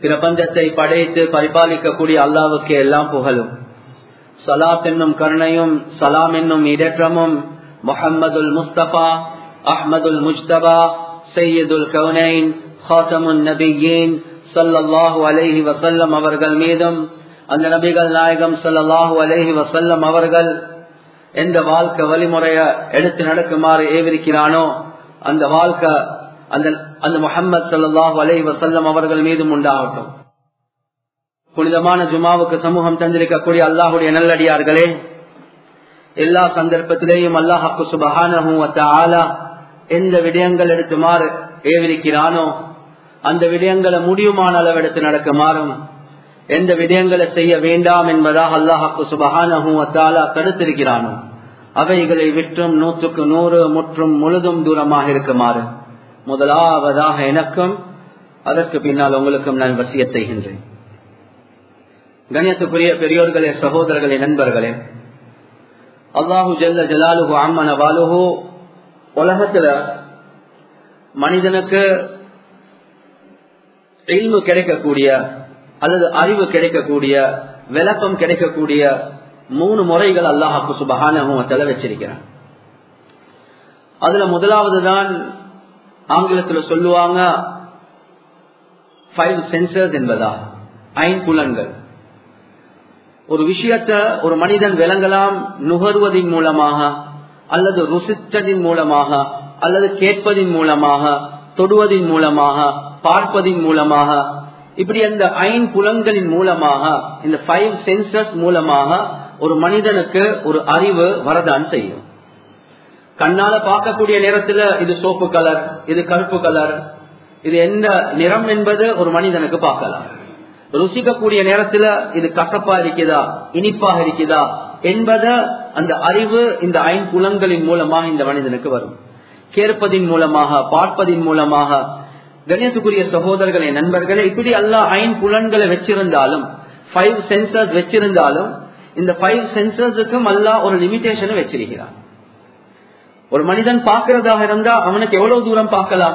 பிரபஞ்சத்தை படைத்து பரிபாலிக்கக்கூடிய அல்லாவுக்கு எல்லாம் புகழும் சலாத் என்னும் கருணையும் சலாம் என்னும் இடற்றமும் முஹம்மதுல் முஸ்தபா அஹ்மதுல் முஜ்தபா சையதுல் கவுனைன் ஹாத்தமுன் நபியின் சல்லல்லாஹு அலைஹி வசல்லம் அவர்கள் மீதும் அந்த நபிகள் நாயகம் சல்லல்லாஹு அலைஹி வசல்லம் அவர்கள் எந்த வாழ்க்கை வழிமுறைய எடுத்து நடக்குமாறு ஏவிருக்கிறானோ அந்த வாழ்க்கை அந்த அந்த முகம்மது சல்லாஹு அலைஹி வசல்லம் அவர்கள் மீதும் உண்டாகட்டும் புனிதமான ஜுமாவுக்கு சமூகம் தந்திருக்கக்கூடிய அல்லாஹுடைய நல்லடியார்களே எல்லா சந்தர்ப்பத்திலேயும் அல்லாஹாக்கு சுபகான எந்த விடயங்கள் எடுத்துமாறு ஏவிருக்கிறானோ அந்த விடயங்களை முடியுமான அளவு எடுத்து நடக்குமாறும் எந்த விடயங்களை செய்ய வேண்டாம் என்பதாக அல்லாஹாக்கு சுபகான தடுத்திருக்கிறானோ அவைகளை விற்றும் நூற்றுக்கு நூறு முற்றும் முழுதும் தூரமாக இருக்குமாறு முதலாவதாக எனக்கும் அதற்கு பின்னால் உங்களுக்கும் நான் வசிய செய்கின்றேன் கணியத்துக்குரிய பெரியோர்களே சகோதரர்களே நண்பர்களே அல்லாஹு ஜல்ல ஜலாலுஹு அம்மன வாலுஹு உலகத்துல மனிதனுக்கு இல்மு கிடைக்கக்கூடிய அல்லது அறிவு கிடைக்கக்கூடிய விளக்கம் கிடைக்கக்கூடிய மூணு முறைகள் அல்லாஹாக்கு சுபகான வச்சிருக்கிறான் அதுல முதலாவது தான் ஆங்கிலத்தில் சொல்லுவாங்க ஃபைவ் சென்சர்ஸ் என்பதா ஐம்புலன்கள் ஒரு விஷயத்த ஒரு மனிதன் விளங்கலாம் நுகர்வதின் மூலமாக அல்லது ருசித்ததின் மூலமாக அல்லது கேட்பதின் மூலமாக தொடுவதின் மூலமாக பார்ப்பதின் மூலமாக இப்படி அந்த ஐம்புலன்களின் மூலமாக இந்த ஃபைவ் சென்சஸ் மூலமாக ஒரு மனிதனுக்கு ஒரு அறிவு வரதான் செய்யும் கண்ணால பார்க்கக்கூடிய நேரத்துல இது சோப்பு கலர் இது கருப்பு கலர் இது எந்த நிறம் என்பது ஒரு மனிதனுக்கு பார்க்கலாம் ருசிக்கக்கூடிய நேரத்துல இது கசப்பா இருக்குதா இனிப்பாக இருக்குதா என்பத அந்த அறிவு இந்த ஐம்புலன்களின் மூலமாக இந்த மனிதனுக்கு வரும் கேட்பதின் மூலமாக பார்ப்பதின் மூலமாக கணேசுக்குரிய சகோதரர்களே நண்பர்களே இப்படி எல்லா ஐம்புலன்களை வச்சிருந்தாலும் ஃபைவ் சென்சர்ஸ் வச்சிருந்தாலும் இந்த ஃபைவ் சென்சர்ஸுக்கும் அல்லா ஒரு லிமிடேஷனை வச்சிருக்கிறான் ஒரு மனிதன் பார்க்கிறதாக இருந்தா அவனுக்கு எவ்வளவு தூரம் பார்க்கலாம்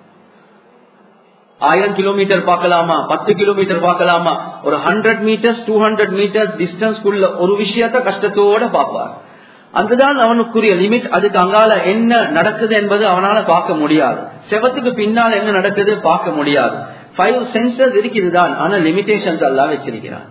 ஆயிரம் கிலோமீட்டர் பார்க்கலாமா பத்து கிலோமீட்டர் பார்க்கலாமா ஒரு hundred metres two hundred metres டிஸ்டன்ஸ்குள்ள ஒரு விஷயத்த கஷ்டத்தோட பார்ப்பார் அதுதான் அவனுக்குரிய லிமிட் அதுக்கு அங்கால என்ன நடக்குது என்பது அவனால பார்க்க முடியாது செவத்துக்கு பின்னால் என்ன நடக்குது பார்க்க முடியாது ஃபைவ் சென்சர்ஸ் இருக்குதுதான் ஆனா லிமிடேஷன்ஸ் எல்லாம் வச்சிருக்கிறான்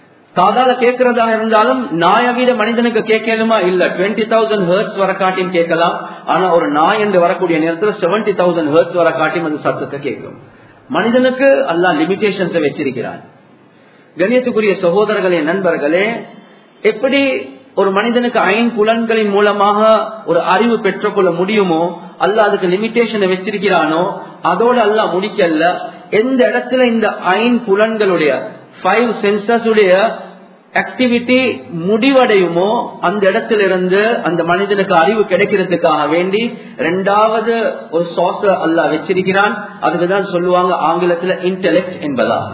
காதால கேட்கறதா இருந்தாலும் நாய வீத மனிதனுக்கு கேட்கலுமா இல்ல டுவெண்ட்டி தௌசண்ட் ஹேர்ட்ஸ் வர காட்டியும் கேட்கலாம் ஆனா ஒரு நாய் என்று வரக்கூடிய நேரத்தில் செவன்டி தௌசண்ட் ஹேர்ட்ஸ் வர காட்டியும் அது சத்தத்தை கேட்கும் மனிதனுக்கு அல்லா லிமிடேஷன்ஸை வச்சிருக்கிறான் கணியத்துக்குரிய சகோதரர்களே நண்பர்களே எப்படி ஒரு மனிதனுக்கு ஐன் புலன்களின் மூலமாக ஒரு அறிவு பெற்றுக்கொள்ள முடியுமோ அல்ல அதுக்கு லிமிடேஷனை வச்சிருக்கிறானோ அதோட அல்ல முடிக்கல எந்த இடத்துல இந்த ஐன் புலன்களுடைய ஃபைவ் சென்சஸ் உடைய ஆக்டிவிட்டி முடிவடையுமோ அந்த இடத்துல இருந்து அந்த மனிதனுக்கு அறிவு கிடைக்கிறதுக்காக வேண்டி ரெண்டாவது ஒரு சோச அல்ல வச்சிருக்கிறான் அதுக்குதான் சொல்லுவாங்க ஆங்கிலத்துல இன்டெலெக்ட் என்பதாக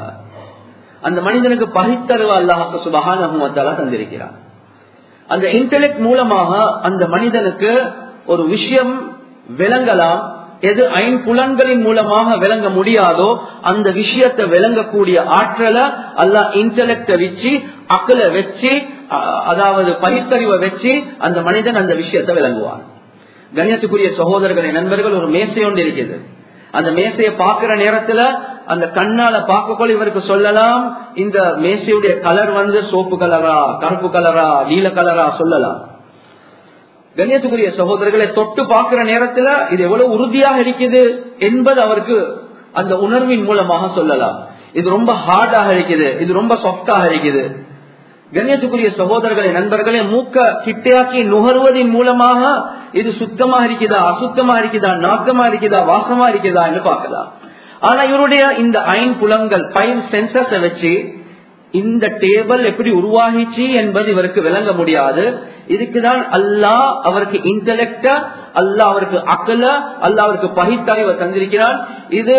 அந்த மனிதனுக்கு பகித்தறிவு அல்லாஹு சுபகான தந்திருக்கிறான் அந்த இன்டெலெக்ட் மூலமாக அந்த மனிதனுக்கு ஒரு விஷயம் விளங்கலாம் எது ஐம்புலன்களின் மூலமாக விளங்க முடியாதோ அந்த விஷயத்தை விளங்கக்கூடிய ஆற்றலை அல்ல இன்டெலெக்ட வச்சு அக்கலை வச்சு அதாவது பகித்தறிவை வச்சு அந்த மனிதன் அந்த விஷயத்தை விளங்குவான் கண்ணியத்துக்குரிய சகோதரர்களை நண்பர்கள் ஒரு மேசை ஒன்று இருக்குது அந்த மேசையை பார்க்கிற நேரத்துல அந்த கண்ணால பார்க்கக்கொள்ள இவருக்கு சொல்லலாம் இந்த மேசையுடைய கலர் வந்து சோப்பு கலரா கருப்பு கலரா நீல கலரா சொல்லலாம் கண்ணியத்துக்குரிய சகோதரர்களை தொட்டு பார்க்கிற நேரத்துல இது எவ்வளவு உறுதியாக இருக்குது என்பது அவருக்கு அந்த உணர்வின் மூலமாக சொல்லலாம் இது ரொம்ப ஹார்டாக இருக்குது இது ரொம்ப சாஃப்டாக இருக்குது கண்ணியத்துக்குரிய சகோதரர்களை நண்பர்களே மூக்க கிட்டையாக்கி நுகர்வதன் மூலமாக இது சுத்தமா இருக்குதா அசுத்தமா இருக்குதா நாக்கமா இருக்குதா வாசமா இருக்குதா என்று பார்க்கலாம் ஆனா இவருடைய இந்த ஐன் புலங்கள் ஃபைவ் சென்சஸ வச்சு இந்த டேபிள் எப்படி உருவாகிச்சு என்பது இவருக்கு விளங்க முடியாது இதுக்குதான் அல்லாஹ் அவருக்கு இன்டலெக்ட அல்லாஹ் அவருக்கு அக்கல அல்லாஹ் அவருக்கு பகித்தறிவை தந்திருக்கிறான் இது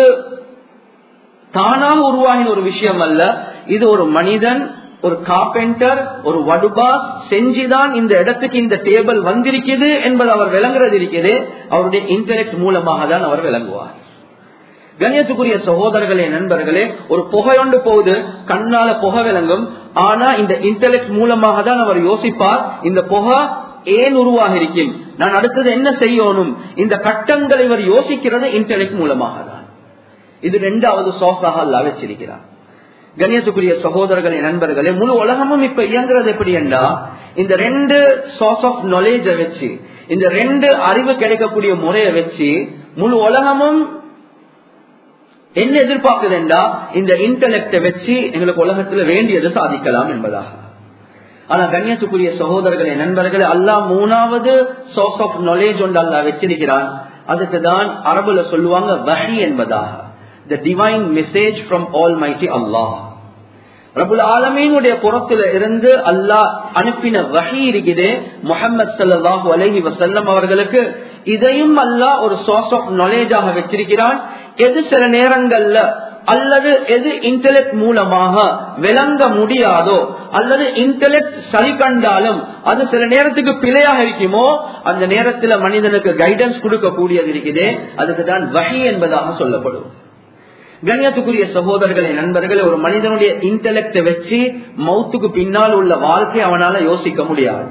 தானாக உருவாகின ஒரு விஷயம் அல்ல இது ஒரு மனிதன் ஒரு கார்பெண்டர் ஒரு வடுபாஸ் செஞ்சுதான் இந்த இடத்துக்கு இந்த டேபிள் வந்திருக்குது என்பது அவர் விளங்குறது இருக்குது அவருடைய இன்டலெக்ட் மூலமாக தான் அவர் விளங்குவார் கண்ணியத்துக்குரிய சகோதரர்களே நண்பர்களே ஒரு புகை ஒன்று போகுது கண்ணால புகை விளங்கும் ஆனா இந்த இன்டெலெக்ட் மூலமாக தான் அவர் யோசிப்பார் இந்த புகை ஏன் உருவாக இருக்கும் நான் அடுத்தது என்ன செய்யணும் இந்த கட்டங்களை இவர் யோசிக்கிறது இன்டெலெக்ட் மூலமாக தான் இது ரெண்டாவது சோசாக அல்ல வச்சிருக்கிறார் கணியத்துக்குரிய சகோதரர்களே நண்பர்களே முழு உலகமும் இப்ப இயங்குறது எப்படி என்றா இந்த ரெண்டு சோர்ஸ் ஆஃப் நாலேஜ வச்சு இந்த ரெண்டு அறிவு கிடைக்கக்கூடிய முறையை வச்சு முழு உலகமும் என்ன எதிர்பார்க்குது என்றா இந்த இன்டலெக்ட வச்சு எங்களுக்கு உலகத்துல வேண்டியது சாதிக்கலாம் என்பதாக ஆனா கண்ணியத்துக்குரிய சகோதரர்களே நண்பர்களே அல்லா மூணாவது சோர்ஸ் ஆஃப் நாலேஜ் ஒன்று அல்லா வச்சிருக்கிறான் அதுக்கு தான் அரபுல சொல்லுவாங்க வஹி என்பதாக the divine message from almighty Allah ரபுல் ஆலமீனுடைய புறத்துல இருந்து அல்லாஹ் அனுப்பின வகி இருக்குது முகமது சல்லாஹூ அலஹி வசல்லம் அவர்களுக்கு இதையும் அல்லாஹ் ஒரு சோர்ஸ் ஆஃப் நாலேஜாக வச்சிருக்கிறான் எது சில நேரங்கள்ல அல்லது எது இன்டெலெக்ட் மூலமாக விளங்க முடியாதோ அல்லது இன்டெலெக்ட் சரி கண்டாலும் அது சில நேரத்துக்கு பிழையாக இருக்குமோ அந்த நேரத்துல மனிதனுக்கு கைடன்ஸ் கொடுக்கக்கூடியது இருக்குது அதுக்கு தான் வகி என்பதாக சொல்லப்படும் கண்ணியத்துக்குரிய சகோதரர்களே நண்பர்களே ஒரு மனிதனுடைய இன்டெலெக்ட வச்சு மௌத்துக்கு பின்னால் உள்ள வாழ்க்கை அவனால யோசிக்க முடியாது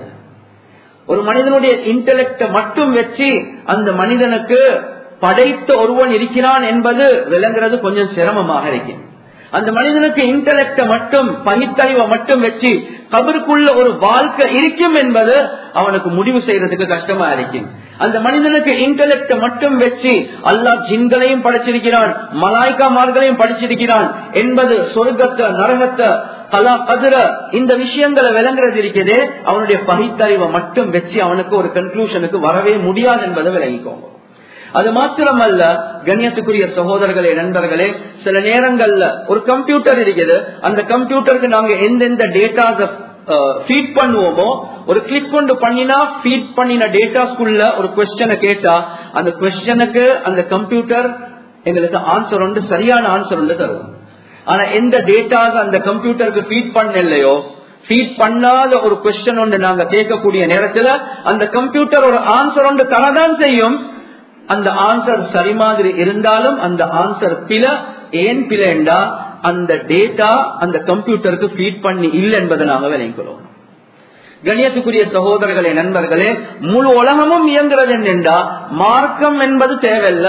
ஒரு மனிதனுடைய இன்டெலெக்ட மட்டும் வச்சு அந்த மனிதனுக்கு படைத்த ஒருவன் இருக்கிறான் என்பது விளங்குறது கொஞ்சம் சிரமமாக இருக்கு அந்த மனிதனுக்கு இன்டெலெக்ட மட்டும் பகித்தறிவை மட்டும் வச்சு கபருக்குள்ள ஒரு வாழ்க்கை இருக்கும் என்பது அவனுக்கு முடிவு செய்யறதுக்கு கஷ்டமா இருக்கும் அந்த மனிதனுக்கு இன்டெலெக்ட மட்டும் வச்சு அல்லாஹ் ஜின்களையும் படைச்சிருக்கிறான் மலாய்க்காமார்களையும் படிச்சிருக்கிறான் என்பது சொர்க்கத்தை நரகத்தை கலா கதிர இந்த விஷயங்களை விளங்குறது இருக்குது அவனுடைய பகித்தறிவை மட்டும் வச்சு அவனுக்கு ஒரு கன்க்ளூஷனுக்கு வரவே முடியாது என்பதை விளங்கிக்கோங்க அது மாத்திரமல்ல கண்ணியத்துக்குரிய சகோதரர்களே நண்பர்களே சில நேரங்கள்ல ஒரு கம்ப்யூட்டர் இருக்குது அந்த கம்ப்யூட்டருக்கு நாங்க எந்தெந்த டேட்டாஸ் ஃபீட் பண்ணுவோமோ ஒரு கிளிக் கொண்டு பண்ணினா ஃபீட் பண்ணின டேட்டாஸ்குள்ள ஒரு கொஸ்டனை கேட்டா அந்த கொஸ்டனுக்கு அந்த கம்ப்யூட்டர் எங்களுக்கு ஆன்சர் ஒன்று சரியான ஆன்சர் ஒன்று தரும் ஆனா எந்த டேட்டாஸ் அந்த கம்ப்யூட்டருக்கு ஃபீட் பண்ணலையோ ஃபீட் பண்ணாத ஒரு கொஸ்டின் ஒன்று நாங்க கேட்கக்கூடிய நேரத்துல அந்த கம்ப்யூட்டர் ஒரு ஆன்சர் ஒன்று தரதான் செய்யும் அந்த ஆன்சர் சரி மாதிரி இருந்தாலும் அந்த ஆன்சர் பில ஏன் பிழைண்டா அந்த டேட்டா அந்த கம்ப்யூட்டருக்கு ஃபீட் பண்ணி இல்லை என்பதை நாங்க விளைக்கிறோம் கணியத்துக்குரிய சகோதரர்களே நண்பர்களே முழு உலகமும் இயங்குறது என்னென்றா மார்க்கம் என்பது தேவையில்ல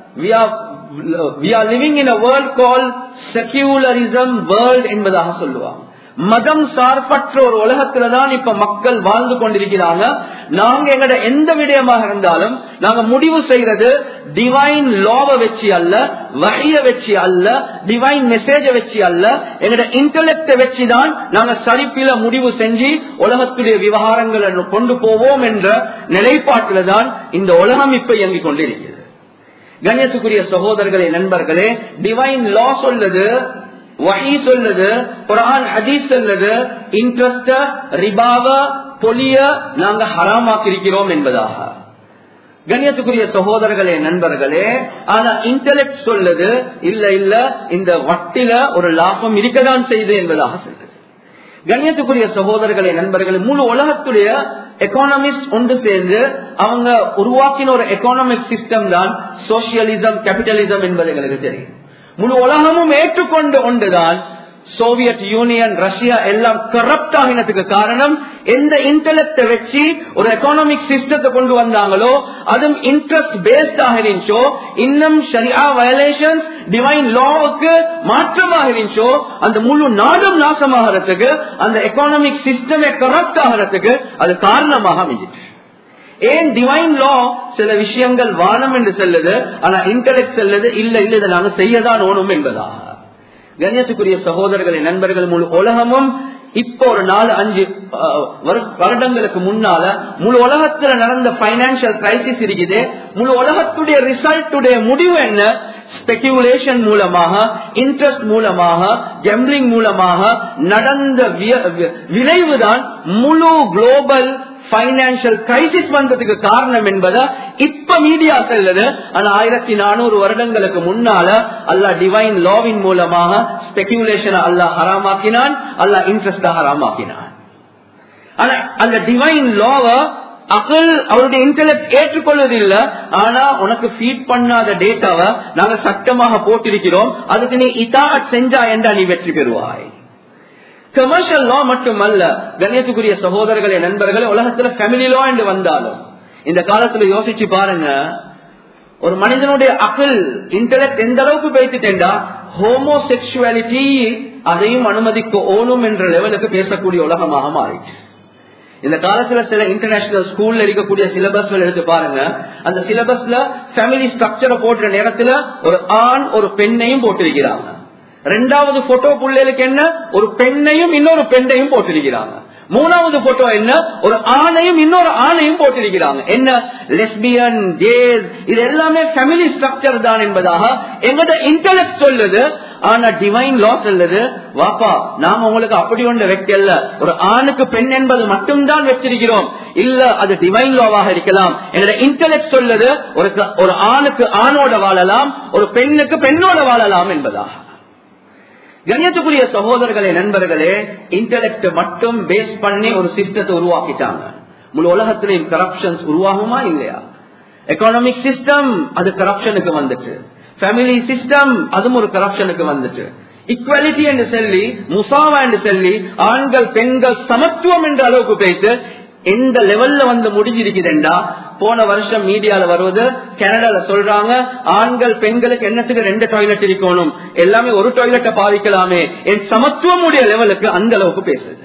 we are living in a world called secularism world என்பதாக சொல்லுவாங்க மதம் சார்பற்ற ஒரு உலகத்துல தான் இப்ப மக்கள் வாழ்ந்து கொண்டிருக்கிறாங்க நாங்க எங்கட எந்த விடயமாக இருந்தாலும் நாங்க முடிவு செய்யறது டிவைன் லாவை வச்சு அல்ல வகைய வச்சு அல்ல டிவைன் மெசேஜ வச்சு அல்ல எங்கட இன்டலெக்ட வச்சு தான் நாங்க சரிப்பில முடிவு செஞ்சு உலகத்துடைய விவகாரங்களை கொண்டு போவோம் என்ற நிலைப்பாட்டில தான் இந்த உலகம் இப்ப இயங்கிக் கொண்டிருக்கிறது கணேசுக்குரிய சகோதரர்களே நண்பர்களே டிவைன் லா சொல்லுது வகி சொல்லுது குரான் ஹதீஸ் சொல்லுது இன்ட்ரெஸ்ட ரிபாவ பொலிய நாங்க ஹராமாக்கிருக்கிறோம் என்பதாக கண்ணியத்துக்குரிய சகோதரர்களே நண்பர்களே ஆனா இன்டலெக்ட் சொல்லுது இல்ல இல்ல இந்த வட்டில ஒரு லாபம் இருக்கதான் செய்து என்பதாக சொல்லுது கண்ணியத்துக்குரிய சகோதரர்களே நண்பர்களே முழு உலகத்துடைய எக்கானமிஸ்ட் ஒன்று சேர்ந்து அவங்க உருவாக்கின ஒரு எக்கானமிக் சிஸ்டம் தான் சோசியலிசம் கேபிட்டலிசம் என்பது எங்களுக்கு தெரியும் முழு உலகமும் ஏற்றுக்கொண்டு ஒன்றுதான் சோவியத் யூனியன் ரஷ்யா எல்லாம் கரப்ட் ஆகினதுக்கு காரணம் எந்த இன்டலெக்ட வச்சு ஒரு எக்கானமிக் சிஸ்டத்தை கொண்டு வந்தாங்களோ அதுவும் இன்ட்ரெஸ்ட் பேஸ்ட் ஆகிருந்துச்சோ இன்னும் ஷரியா வயலேஷன் டிவைன் லாவுக்கு மாற்றமாக இருந்துச்சோ அந்த முழு நாடும் நாசமாகறதுக்கு அந்த எக்கானமிக் சிஸ்டமே கரப்ட் ஆகிறதுக்கு அது காரணமாக அமைஞ்சிச்சு ஏன் டிவைன் லா சில விஷயங்கள் வானம் என்று சொல்லுது ஆனா இன்டலெக்ட் செல்லுது இல்ல இல்ல இதை நாங்க செய்யதான் ஓணும் என்பதாக கண்ணியத்துக்குரிய சகோதரர்களின் நண்பர்கள் முழு உலகமும் இப்போ ஒரு நாலு அஞ்சு வருடங்களுக்கு முன்னால முழு உலகத்துல நடந்த பைனான்சியல் கிரைசிஸ் இருக்குது முழு உலகத்துடைய ரிசல்ட்டுடைய முடிவு என்ன ஸ்பெகுலேஷன் மூலமாக இன்ட்ரெஸ்ட் மூலமாக கெம்பிளிங் மூலமாக நடந்த விளைவுதான் முழு குளோபல் பைனான்சியல் கிரைசிஸ் வந்ததுக்கு காரணம் என்பதை இப்ப மீடியா செல்லுது ஆனா ஆயிரத்தி நானூறு வருடங்களுக்கு முன்னால அல்லா டிவைன் லாவின் மூலமாக ஸ்பெகுலேஷன் அல்லா ஹராமாக்கினான் அல்லா இன்ட்ரெஸ்ட் ஹராமாக்கினான் ஆனா அந்த டிவைன் லாவ அகல் அவருடைய இன்டெலக்ட் ஏற்றுக்கொள்வதில்லை ஆனா உனக்கு ஃபீட் பண்ணாத டேட்டாவை நாங்க சட்டமாக போட்டிருக்கிறோம் அதுக்கு நீ இதா செஞ்சா என்றா நீ வெற்றி பெறுவாய் கமர்ஷியல் லா மட்டுமல்ல கண்ணியத்துக்குரிய சகோதரர்களே நண்பர்களே உலகத்துல ஃபேமிலி லா என்று வந்தாலும் இந்த காலத்துல யோசிச்சு பாருங்க ஒரு மனிதனுடைய அகல் இன்டலெக்ட் எந்த அளவுக்கு பேசிட்டேன்டா ஹோமோசெக்சுவாலிட்டி அதையும் அனுமதிக்க ஓணும் என்ற லெவலுக்கு பேசக்கூடிய உலகமாக மாறிச்சு இந்த காலத்துல சில இன்டர்நேஷனல் ஸ்கூல்ல இருக்கக்கூடிய சிலபஸ் எடுத்து பாருங்க அந்த சிலபஸ்ல ஃபேமிலி ஸ்ட்ரக்சரை போடுற நேரத்துல ஒரு ஆண் ஒரு பெண்ணையும் போட்டிருக்கிறாங்க ரெண்டாவது போட்டோ பிள்ளைகளுக்கு என்ன ஒரு பெண்ணையும் இன்னொரு பெண்ணையும் போட்டிருக்கிறாங்க மூணாவது போட்டோ என்ன ஒரு ஆணையும் இன்னொரு ஆணையும் போட்டிருக்கிறாங்க என்ன லெஸ்பியன் கேஸ் இது எல்லாமே ஃபேமிலி ஸ்ட்ரக்சர் தான் என்பதாக எங்கட இன்டலெக்ட் சொல்லுது ஆனா டிவைன் லா சொல்லுது வாப்பா நாம உங்களுக்கு அப்படி ஒன்று வைக்கல ஒரு ஆணுக்கு பெண் என்பது மட்டும்தான் வச்சிருக்கிறோம் இல்ல அது டிவைன் லாவாக இருக்கலாம் எங்களோட இன்டலெக்ட் சொல்லுது ஒரு ஒரு ஆணுக்கு ஆணோட வாழலாம் ஒரு பெண்ணுக்கு பெண்ணோட வாழலாம் என்பதாக கண்ணியத்துக்குரிய சகோதரர்களே நண்பர்களே இன்டலெக்ட் மட்டும் பேஸ் பண்ணி ஒரு சிஸ்டத்தை உருவாக்கிட்டாங்க முழு உலகத்திலையும் கரப்ஷன்ஸ் உருவாகுமா இல்லையா எக்கானமிக் சிஸ்டம் அது கரப்ஷனுக்கு வந்துச்சு ஃபேமிலி சிஸ்டம் அதுவும் ஒரு கரப்ஷனுக்கு வந்துச்சு இக்வாலிட்டி என்று சொல்லி முசாவா என்று சொல்லி ஆண்கள் பெண்கள் சமத்துவம் என்ற அளவுக்கு போயிட்டு எந்த லெவல்ல வந்து முடிஞ்சிருக்குதுண்டா போன வருஷம் மீடியால வருவது கனடால சொல்றாங்க ஆண்கள் பெண்களுக்கு என்னத்துக்கு ரெண்டு டாய்லெட் இருக்கணும் எல்லாமே ஒரு டாய்லெட்டை பாதிக்கலாமே என் சமத்துவம் உடைய லெவலுக்கு அந்த அளவுக்கு பேசுது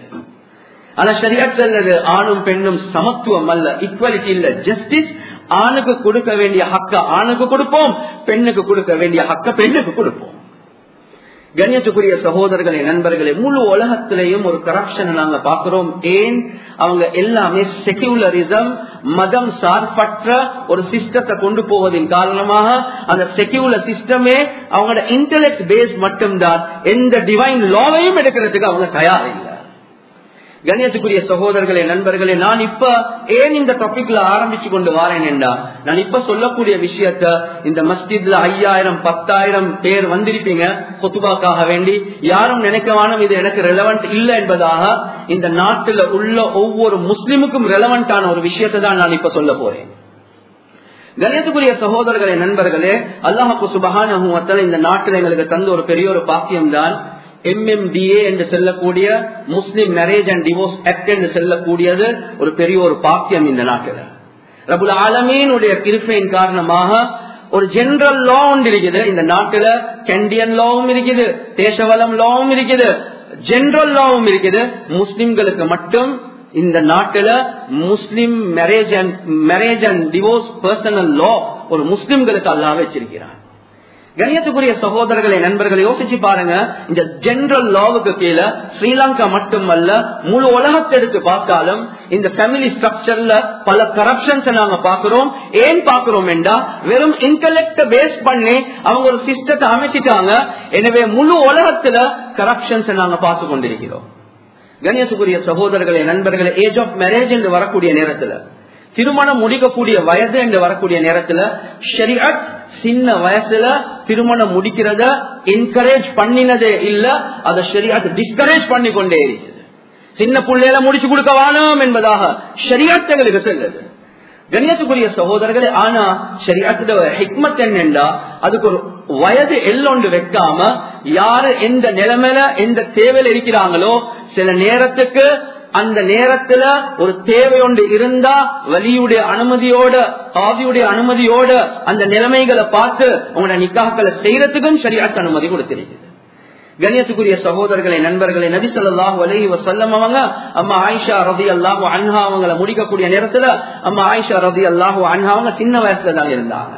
ஆனா சரியா செல்லது ஆணும் பெண்ணும் சமத்துவம் அல்ல ஈக்குவாலிட்டி இல்ல ஜஸ்டிஸ் ஆணுக்கு கொடுக்க வேண்டிய ஹக்க ஆணுக்கு கொடுப்போம் பெண்ணுக்கு கொடுக்க வேண்டிய ஹக்க பெண்ணுக்கு கொடுப்போம் கண்ணியத்துக்குரிய சகோதரர்களே நண்பர்களே முழு உலகத்திலையும் ஒரு கரப்ஷன் நாங்க பாக்குறோம் ஏன் அவங்க எல்லாமே செக்யூலரிசம் மதம் சார்பற்ற ஒரு சிஸ்டத்தை கொண்டு போவதின் காரணமாக அந்த செக்யூலர் சிஸ்டமே அவங்களோட இன்டெலெக்ட் பேஸ் மட்டும்தான் எந்த டிவைன் லாவையும் எடுக்கிறதுக்கு அவங்க தயார் இல்லை கண்ணியத்துக்குரிய சகோதரர்களே நண்பர்களே நான் இப்ப ஏன் இந்த டாபிக்ல ஆரம்பிச்சு கொண்டு வரேன் என்றா நான் இப்ப சொல்லக்கூடிய விஷயத்த இந்த மஸ்ஜித்ல ஐயாயிரம் பத்தாயிரம் பேர் வந்திருப்பீங்க கொத்துபாக்காக வேண்டி யாரும் நினைக்கவானும் இது எனக்கு ரெலவெண்ட் இல்லை என்பதாக இந்த நாட்டுல உள்ள ஒவ்வொரு முஸ்லிமுக்கும் ரெலவெண்டான ஒரு விஷயத்தை தான் நான் இப்ப சொல்ல போறேன் கணியத்துக்குரிய சகோதரர்களே நண்பர்களே அல்லாஹு சுபகான இந்த நாட்டில் எங்களுக்கு தந்த ஒரு பெரிய ஒரு பாக்கியம் தான் எம்எம்டிஏ என்று சொல்லக்கூடிய Muslim marriage and divorce act என்று சொல்லக்கூடியது ஒரு பெரிய ஒரு பாக்கியம் இந்த நாட்டில் ரபுல் ஆலமீனுடைய கிருப்பையின் காரணமாக ஒரு ஜெனரல் லா ஒன்று இருக்குது இந்த நாட்டுல கண்டியன் லாவும் இருக்குது தேசவலம் லாவும் இருக்குது ஜெனரல் லாவும் இருக்குது முஸ்லிம்களுக்கு மட்டும் இந்த நாட்டுல Muslim marriage and marriage and divorce personal law ஒரு முஸ்லிம்களுக்கு அல்லாஹ் வச்சிருக்கிறார் கணியத்துக்குரிய சகோதரர்களை நண்பர்களை யோசிச்சு பாருங்க இந்த ஜெனரல் லாவுக்கு கீழே ஸ்ரீலங்கா மட்டுமல்ல முழு உலகத்தை எடுத்து பார்த்தாலும் இந்த ஃபேமிலி ஸ்ட்ரக்சர்ல பல கரப்ஷன்ஸ் நாங்க பாக்குறோம் ஏன் பாக்குறோம் என்றா வெறும் இன்டலெக்ட பேஸ் பண்ணி அவங்க ஒரு சிஸ்டத்தை அமைச்சிட்டாங்க எனவே முழு உலகத்துல கரப்ஷன்ஸ் நாங்க பார்த்து கொண்டிருக்கிறோம் கணியத்துக்குரிய சகோதரர்களே நண்பர்களே ஏஜ் ஆஃப் மேரேஜ் என்று வரக்கூடிய நேரத்துல திருமணம் முடிக்கக்கூடிய வயது என்று வரக்கூடிய நேரத்துல ஷரிஅத் சின்ன வயசுல திருமணம் முடிக்கிறத என்கரேஜ் பண்ணினதே இல்ல அதை ஷரியாத் டிஸ்கரேஜ் பண்ணி கொண்டே இருக்குது சின்ன பிள்ளையில முடிச்சு கொடுக்க வேணும் என்பதாக ஷரியாத்துகளுக்கு செல்லுது கணியத்துக்குரிய சகோதரர்களே ஆனா ஷரியாத்துல ஹிக்மத் என்னண்டா அதுக்கு ஒரு வயது எல்லொண்டு வைக்காம யாரு எந்த நிலைமையில எந்த தேவையில இருக்கிறாங்களோ சில நேரத்துக்கு அந்த நேரத்துல ஒரு தேவை ஒன்று இருந்தா வலியுடைய அனுமதியோட காவியுடைய அனுமதியோட அந்த நிலைமைகளை பார்த்து உங்களோட நிக்காக்களை செய்யறதுக்கும் சரியாத்த அனுமதி கொடுத்திருக்குது கணியத்துக்குரிய சகோதரர்களை நண்பர்களை நபி சொல்லாஹு அலஹி வசல்லம் அவங்க அம்மா ஆயிஷா ரதி அல்லாஹு அன்ஹா அவங்களை முடிக்கக்கூடிய நேரத்துல அம்மா ஆயிஷா ரதி அல்லாஹு அன்ஹா அவங்க சின்ன வயசுல தான் இருந்தாங்க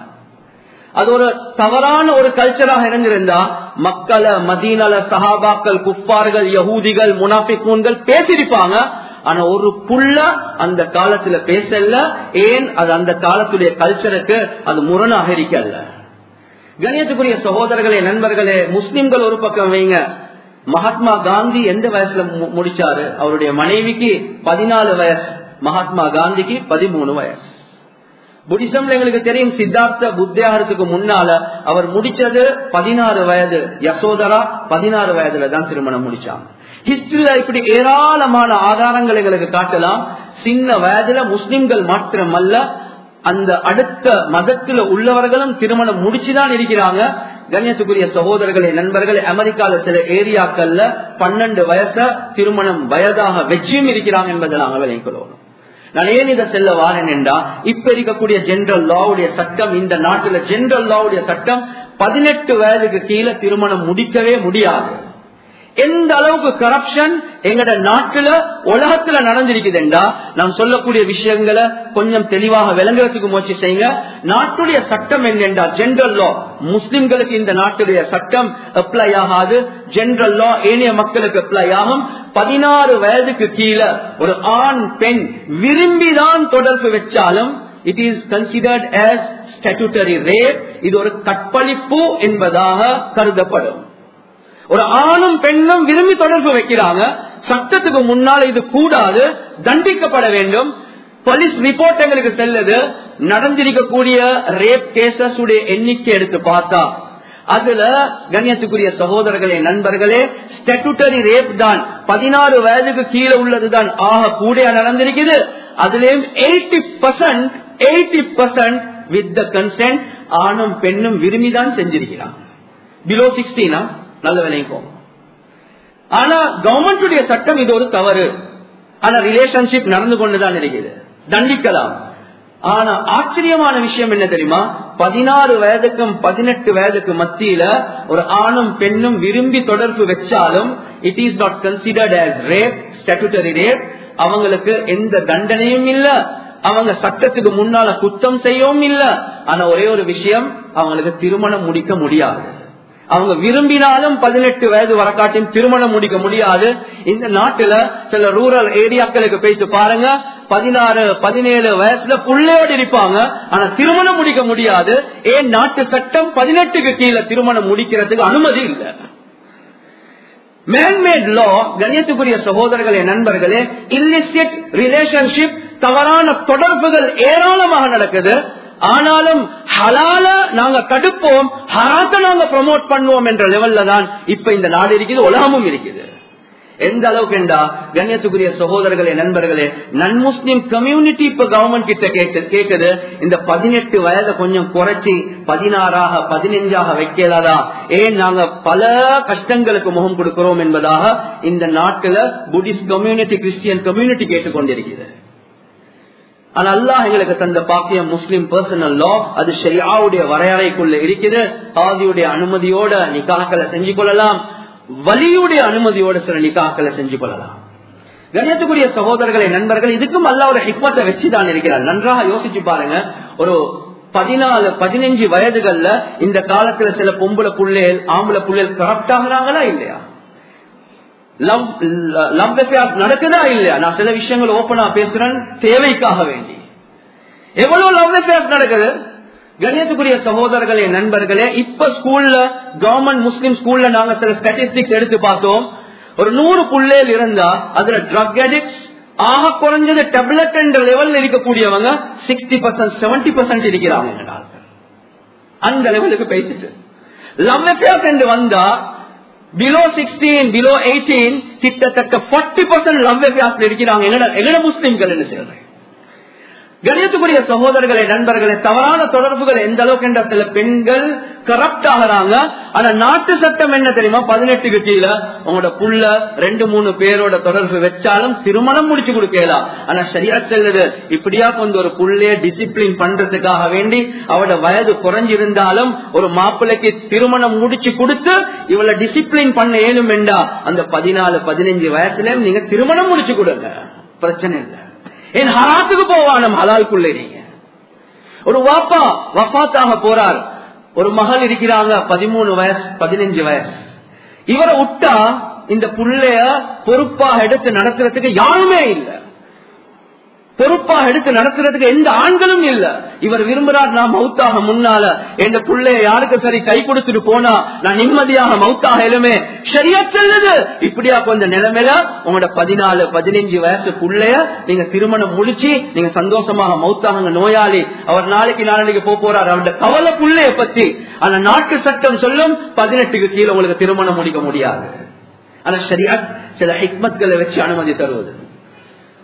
அது ஒரு தவறான ஒரு கல்ச்சராக இருந்திருந்தா மக்களை மதீனல சஹாபாக்கள் குப்பார்கள் யகூதிகள் முனாபிகூன்கள் பேசிருப்பாங்க ஆனா ஒரு புள்ள அந்த காலத்துல பேசல ஏன் அது அந்த காலத்துடைய கல்ச்சருக்கு அது முரணாக இருக்கல்ல கணியத்துக்குரிய சகோதரர்களே நண்பர்களே முஸ்லிம்கள் ஒரு பக்கம் வைங்க மகாத்மா காந்தி எந்த வயசுல முடிச்சாரு அவருடைய மனைவிக்கு பதினாலு வயசு மகாத்மா காந்திக்கு பதிமூணு வயசு புத்திசம்ல எங்களுக்கு தெரியும் சித்தார்த்த புத்தியாகறதுக்கு முன்னால அவர் முடிச்சது பதினாறு வயது யசோதரா பதினாறு வயதுல தான் திருமணம் முடிச்சாங்க ஹிஸ்டரியில இப்படி ஏராளமான ஆதாரங்கள் எங்களுக்கு காட்டலாம் சின்ன வயதுல முஸ்லிம்கள் மாத்திரமல்ல அந்த அடுத்த மதத்துல உள்ளவர்களும் திருமணம் முடிச்சுதான் இருக்கிறாங்க கண்ணியத்துக்குரிய சகோதரர்களே நண்பர்களே அமெரிக்கால சில ஏரியாக்கள்ல பன்னெண்டு வயச திருமணம் வயதாக வெற்றியும் இருக்கிறாங்க என்பதை நாங்கள் விளைக்கிறோம் நான் ஏன் இதை செல்ல வாரேன் என்றா இப்ப இருக்கக்கூடிய ஜெனரல் லாவுடைய சட்டம் இந்த நாட்டுல ஜெனரல் லாவுடைய சட்டம் பதினெட்டு வயதுக்கு கீழே திருமணம் முடிக்கவே முடியாது எந்த அளவுக்கு கரப்ஷன் எங்கட நாட்டுல உலகத்துல நடந்திருக்குதுண்டா நாம் சொல்லக்கூடிய விஷயங்களை கொஞ்சம் தெளிவாக விளங்குறதுக்கு முயற்சி செய்யுங்க நாட்டுடைய சட்டம் என்னென்றா ஜெனரல் லா முஸ்லிம்களுக்கு இந்த நாட்டுடைய சட்டம் அப்ளை ஆகாது ஜெனரல் லா ஏனைய மக்களுக்கு அப்ளை ஆகும் பதினாறு வயதுக்கு கீழே ஒரு ஆண் பெண் விரும்பிதான் தொடர்பு வச்சாலும் it is considered as statutory rape இது ஒரு கற்பழிப்பு என்பதாக கருதப்படும் ஒரு ஆணும் பெண்ணும் விரும்பி தொடர்பு வைக்கிறாங்க சட்டத்துக்கு முன்னால் இது கூடாது தண்டிக்கப்பட வேண்டும் போலீஸ் ரிப்போர்ட் எங்களுக்கு செல்லுது நடந்திருக்கக்கூடிய ரேப் கேசஸ் உடைய எண்ணிக்கை எடுத்து பார்த்தா அதுல கண்ணியத்துக்குரிய சகோதரர்களே நண்பர்களே ஸ்டாட்டுட்டரி ரேப் தான் பதினாறு வயதுக்கு கீழே உள்ளதுதான் ஆக கூட நடந்திருக்குது அதுலயும் eighty percent eighty percent with the consent ஆணும் பெண்ணும் விரும்பிதான் செஞ்சிருக்கிறான் பிலோ சிக்ஸ்டீனா நல்ல விளைக்கும் ஆனா கவர்மெண்டுடைய சட்டம் இது ஒரு தவறு ஆனா ரிலேஷன்ஷிப் நடந்து கொண்டுதான் இருக்குது தண்டிக்கலாம் ஆனா ஆச்சரியமான விஷயம் என்ன தெரியுமா பதினாறு வயதுக்கும் பதினெட்டு வயதுக்கு மத்தியில ஒரு ஆணும் பெண்ணும் விரும்பி தொடர்பு வச்சாலும் it is not considered as rape statutory rape அவங்களுக்கு எந்த தண்டனையும் இல்ல அவங்க சட்டத்துக்கு முன்னால குத்தம் செய்யவும் இல்ல ஆனா ஒரே ஒரு விஷயம் அவங்களுக்கு திருமணம் முடிக்க முடியாது அவங்க விரும்பினாலும் பதினெட்டு வயது வரக்காட்டியும் திருமணம் முடிக்க முடியாது இந்த நாட்டுல சில ரூரல் ஏரியாக்களுக்கு போயிட்டு பாருங்க பதினாறு பதினேழு வயசுல புள்ளையோடு இருப்பாங்க ஆனா திருமணம் முடிக்க முடியாது ஏன் நாட்டு சட்டம் பதினெட்டுக்கு கீழே திருமணம் முடிக்கிறதுக்கு அனுமதி இல்லை மேன்மேட் லா கணியத்துக்குரிய சகோதரர்களே நண்பர்களே இல்லிசிட் ரிலேஷன்ஷிப் தவறான தொடர்புகள் ஏராளமாக நடக்குது ஆனாலும் ஹலால நாங்க தடுப்போம் ஹராத்த நாங்க ப்ரமோட் பண்ணுவோம் என்ற லெவல்ல தான் இப்ப இந்த நாடு இருக்குது உலகமும் இருக்குது எந்த அளவுக்கு என்றா கண்ணியத்துக்குரிய சகோதரர்களே நண்பர்களே நன் முஸ்லிம் கம்யூனிட்டி இப்ப கவர்மெண்ட் கிட்ட கேட்டு கேக்குது இந்த பதினெட்டு வயதை கொஞ்சம் குறைச்சி பதினாறாக பதினஞ்சாக வைக்கலாதா ஏன் நாங்க பல கஷ்டங்களுக்கு முகம் கொடுக்கிறோம் என்பதாக இந்த நாட்டுல புத்திஸ்ட் கம்யூனிட்டி கிறிஸ்டியன் கம்யூனிட்டி கேட்டுக்கொண்டிருக்கிறது ஆனா அல்லாஹ் எங்களுக்கு தந்த பாக்கியம் முஸ்லிம் பர்சனல் லா அது ஷரியாவுடைய வரையறைக்குள்ள இருக்குது ஆதியுடைய அனுமதியோட நிக்காக்களை செஞ்சு கொள்ளலாம் வலியுடைய அனுமதியோட சில நிக்காக்களை செஞ்சு கொள்ளலாம் கணியத்துக்குரிய சகோதரர்களை நண்பர்கள் இதுக்கும் அல்ல ஒரு ஹிக்மத்தை வச்சுதான் இருக்கிறார் நன்றாக யோசிச்சு பாருங்க ஒரு பதினாலு பதினஞ்சு வயதுகள்ல இந்த காலத்துல சில பொம்பளை புள்ளைகள் ஆம்பளை புள்ளைகள் கரப்ட் ஆகுறாங்களா இல்லையா லவ் லவ் அஃபேர்ஸ் நடக்குதா இல்லையா நான் சில விஷயங்கள் ஓப்பனா பேசுறேன் தேவைக்காக வேண்டி எவ்வளவு லவ் அஃபேர்ஸ் நடக்குது கணியத்துக்குரிய சகோதரர்களே நண்பர்களே இப்ப ஸ்கூல்ல கவர்மெண்ட் முஸ்லிம் ஸ்கூல்ல நாங்க சில ஸ்டாட்டிஸ்டிக்ஸ் எடுத்து பார்த்தோம் ஒரு நூறு புள்ளைகள் இருந்தா அதுல ட்ரக் அடிக்ட்ஸ் ஆக குறைஞ்சது டெப்லெட் என்ற லெவல்ல இருக்கக்கூடியவங்க சிக்ஸ்டி பர்சன்ட் செவன்டி பர்சன்ட் இருக்கிறாங்க அந்த லெவலுக்கு பேசிட்டு லவ் அஃபேர்ஸ் என்று வந்தா பிலோ சிக்ஸ்டீன் பிலோ எயிட்டீன் கிட்டத்தட்ட ஃபார்ட்டி பர்சன்ட் லவ் அஃபேர்ஸ்ல இருக்கிறாங்க எங்கட முஸ்லிம்கள் என்ன சொல்றேன் கணியத்துக்குரிய சகோதரர்களே நண்பர்களே தவறான தொடர்புகள் எந்த அளவுக்கு என்ற சில பெண்கள் கரப்ட் ஆகிறாங்க ஆனா நாட்டு சட்டம் என்ன தெரியுமா பதினெட்டுக்கு கீழே உங்களோட புள்ள ரெண்டு மூணு பேரோட தொடர்பு வச்சாலும் திருமணம் முடிச்சு கொடுக்கலாம் ஆனா சரியா செல்லுது இப்படியா கொஞ்சம் ஒரு புள்ளைய டிசிப்ளின் பண்றதுக்காக வேண்டி அவட வயது குறைஞ்சிருந்தாலும் ஒரு மாப்பிள்ளைக்கு திருமணம் முடிச்சு கொடுத்து இவளை டிசிப்ளின் பண்ண ஏனும் வேண்டா அந்த பதினாலு பதினஞ்சு வயசுல நீங்க திருமணம் முடிச்சு கொடுங்க பிரச்சனை இல்லை என் ஹராத்துக்கு போவானம் ஹலால்குள்ளே நீங்க ஒரு வாப்பா வஃபாத்தாக போறார் ஒரு மகள் இருக்கிறாங்க பதிமூணு வயசு பதினஞ்சு வயசு இவரை விட்டா இந்த புள்ளைய பொறுப்பாக எடுத்து நடத்துறதுக்கு யாருமே இல்லை பொறுப்பாக எடுத்து நடத்துறதுக்கு எந்த ஆண்களும் இல்ல இவர் விரும்புறார் நான் மவுத்தாக முன்னால என் புள்ளைய யாருக்கு சரி கை கொடுத்துட்டு போனா நான் நிம்மதியாக மவுத்தாக எழுமே சரியா செல்லுது இப்படியா கொஞ்சம் நிலைமையில உங்களோட பதினாலு பதினஞ்சு வயசு புள்ளைய நீங்க திருமணம் முடிச்சு நீங்க சந்தோஷமாக மவுத்தாங்க நோயாளி அவர் நாளைக்கு நாளைக்கு போக போறாரு அவருடைய கவலை புள்ளைய பத்தி ஆனா நாட்டு சட்டம் சொல்லும் பதினெட்டுக்கு கீழே உங்களுக்கு திருமணம் முடிக்க முடியாது ஆனா சரியா சில ஹிக்மத்களை வச்சு அனுமதி தருவது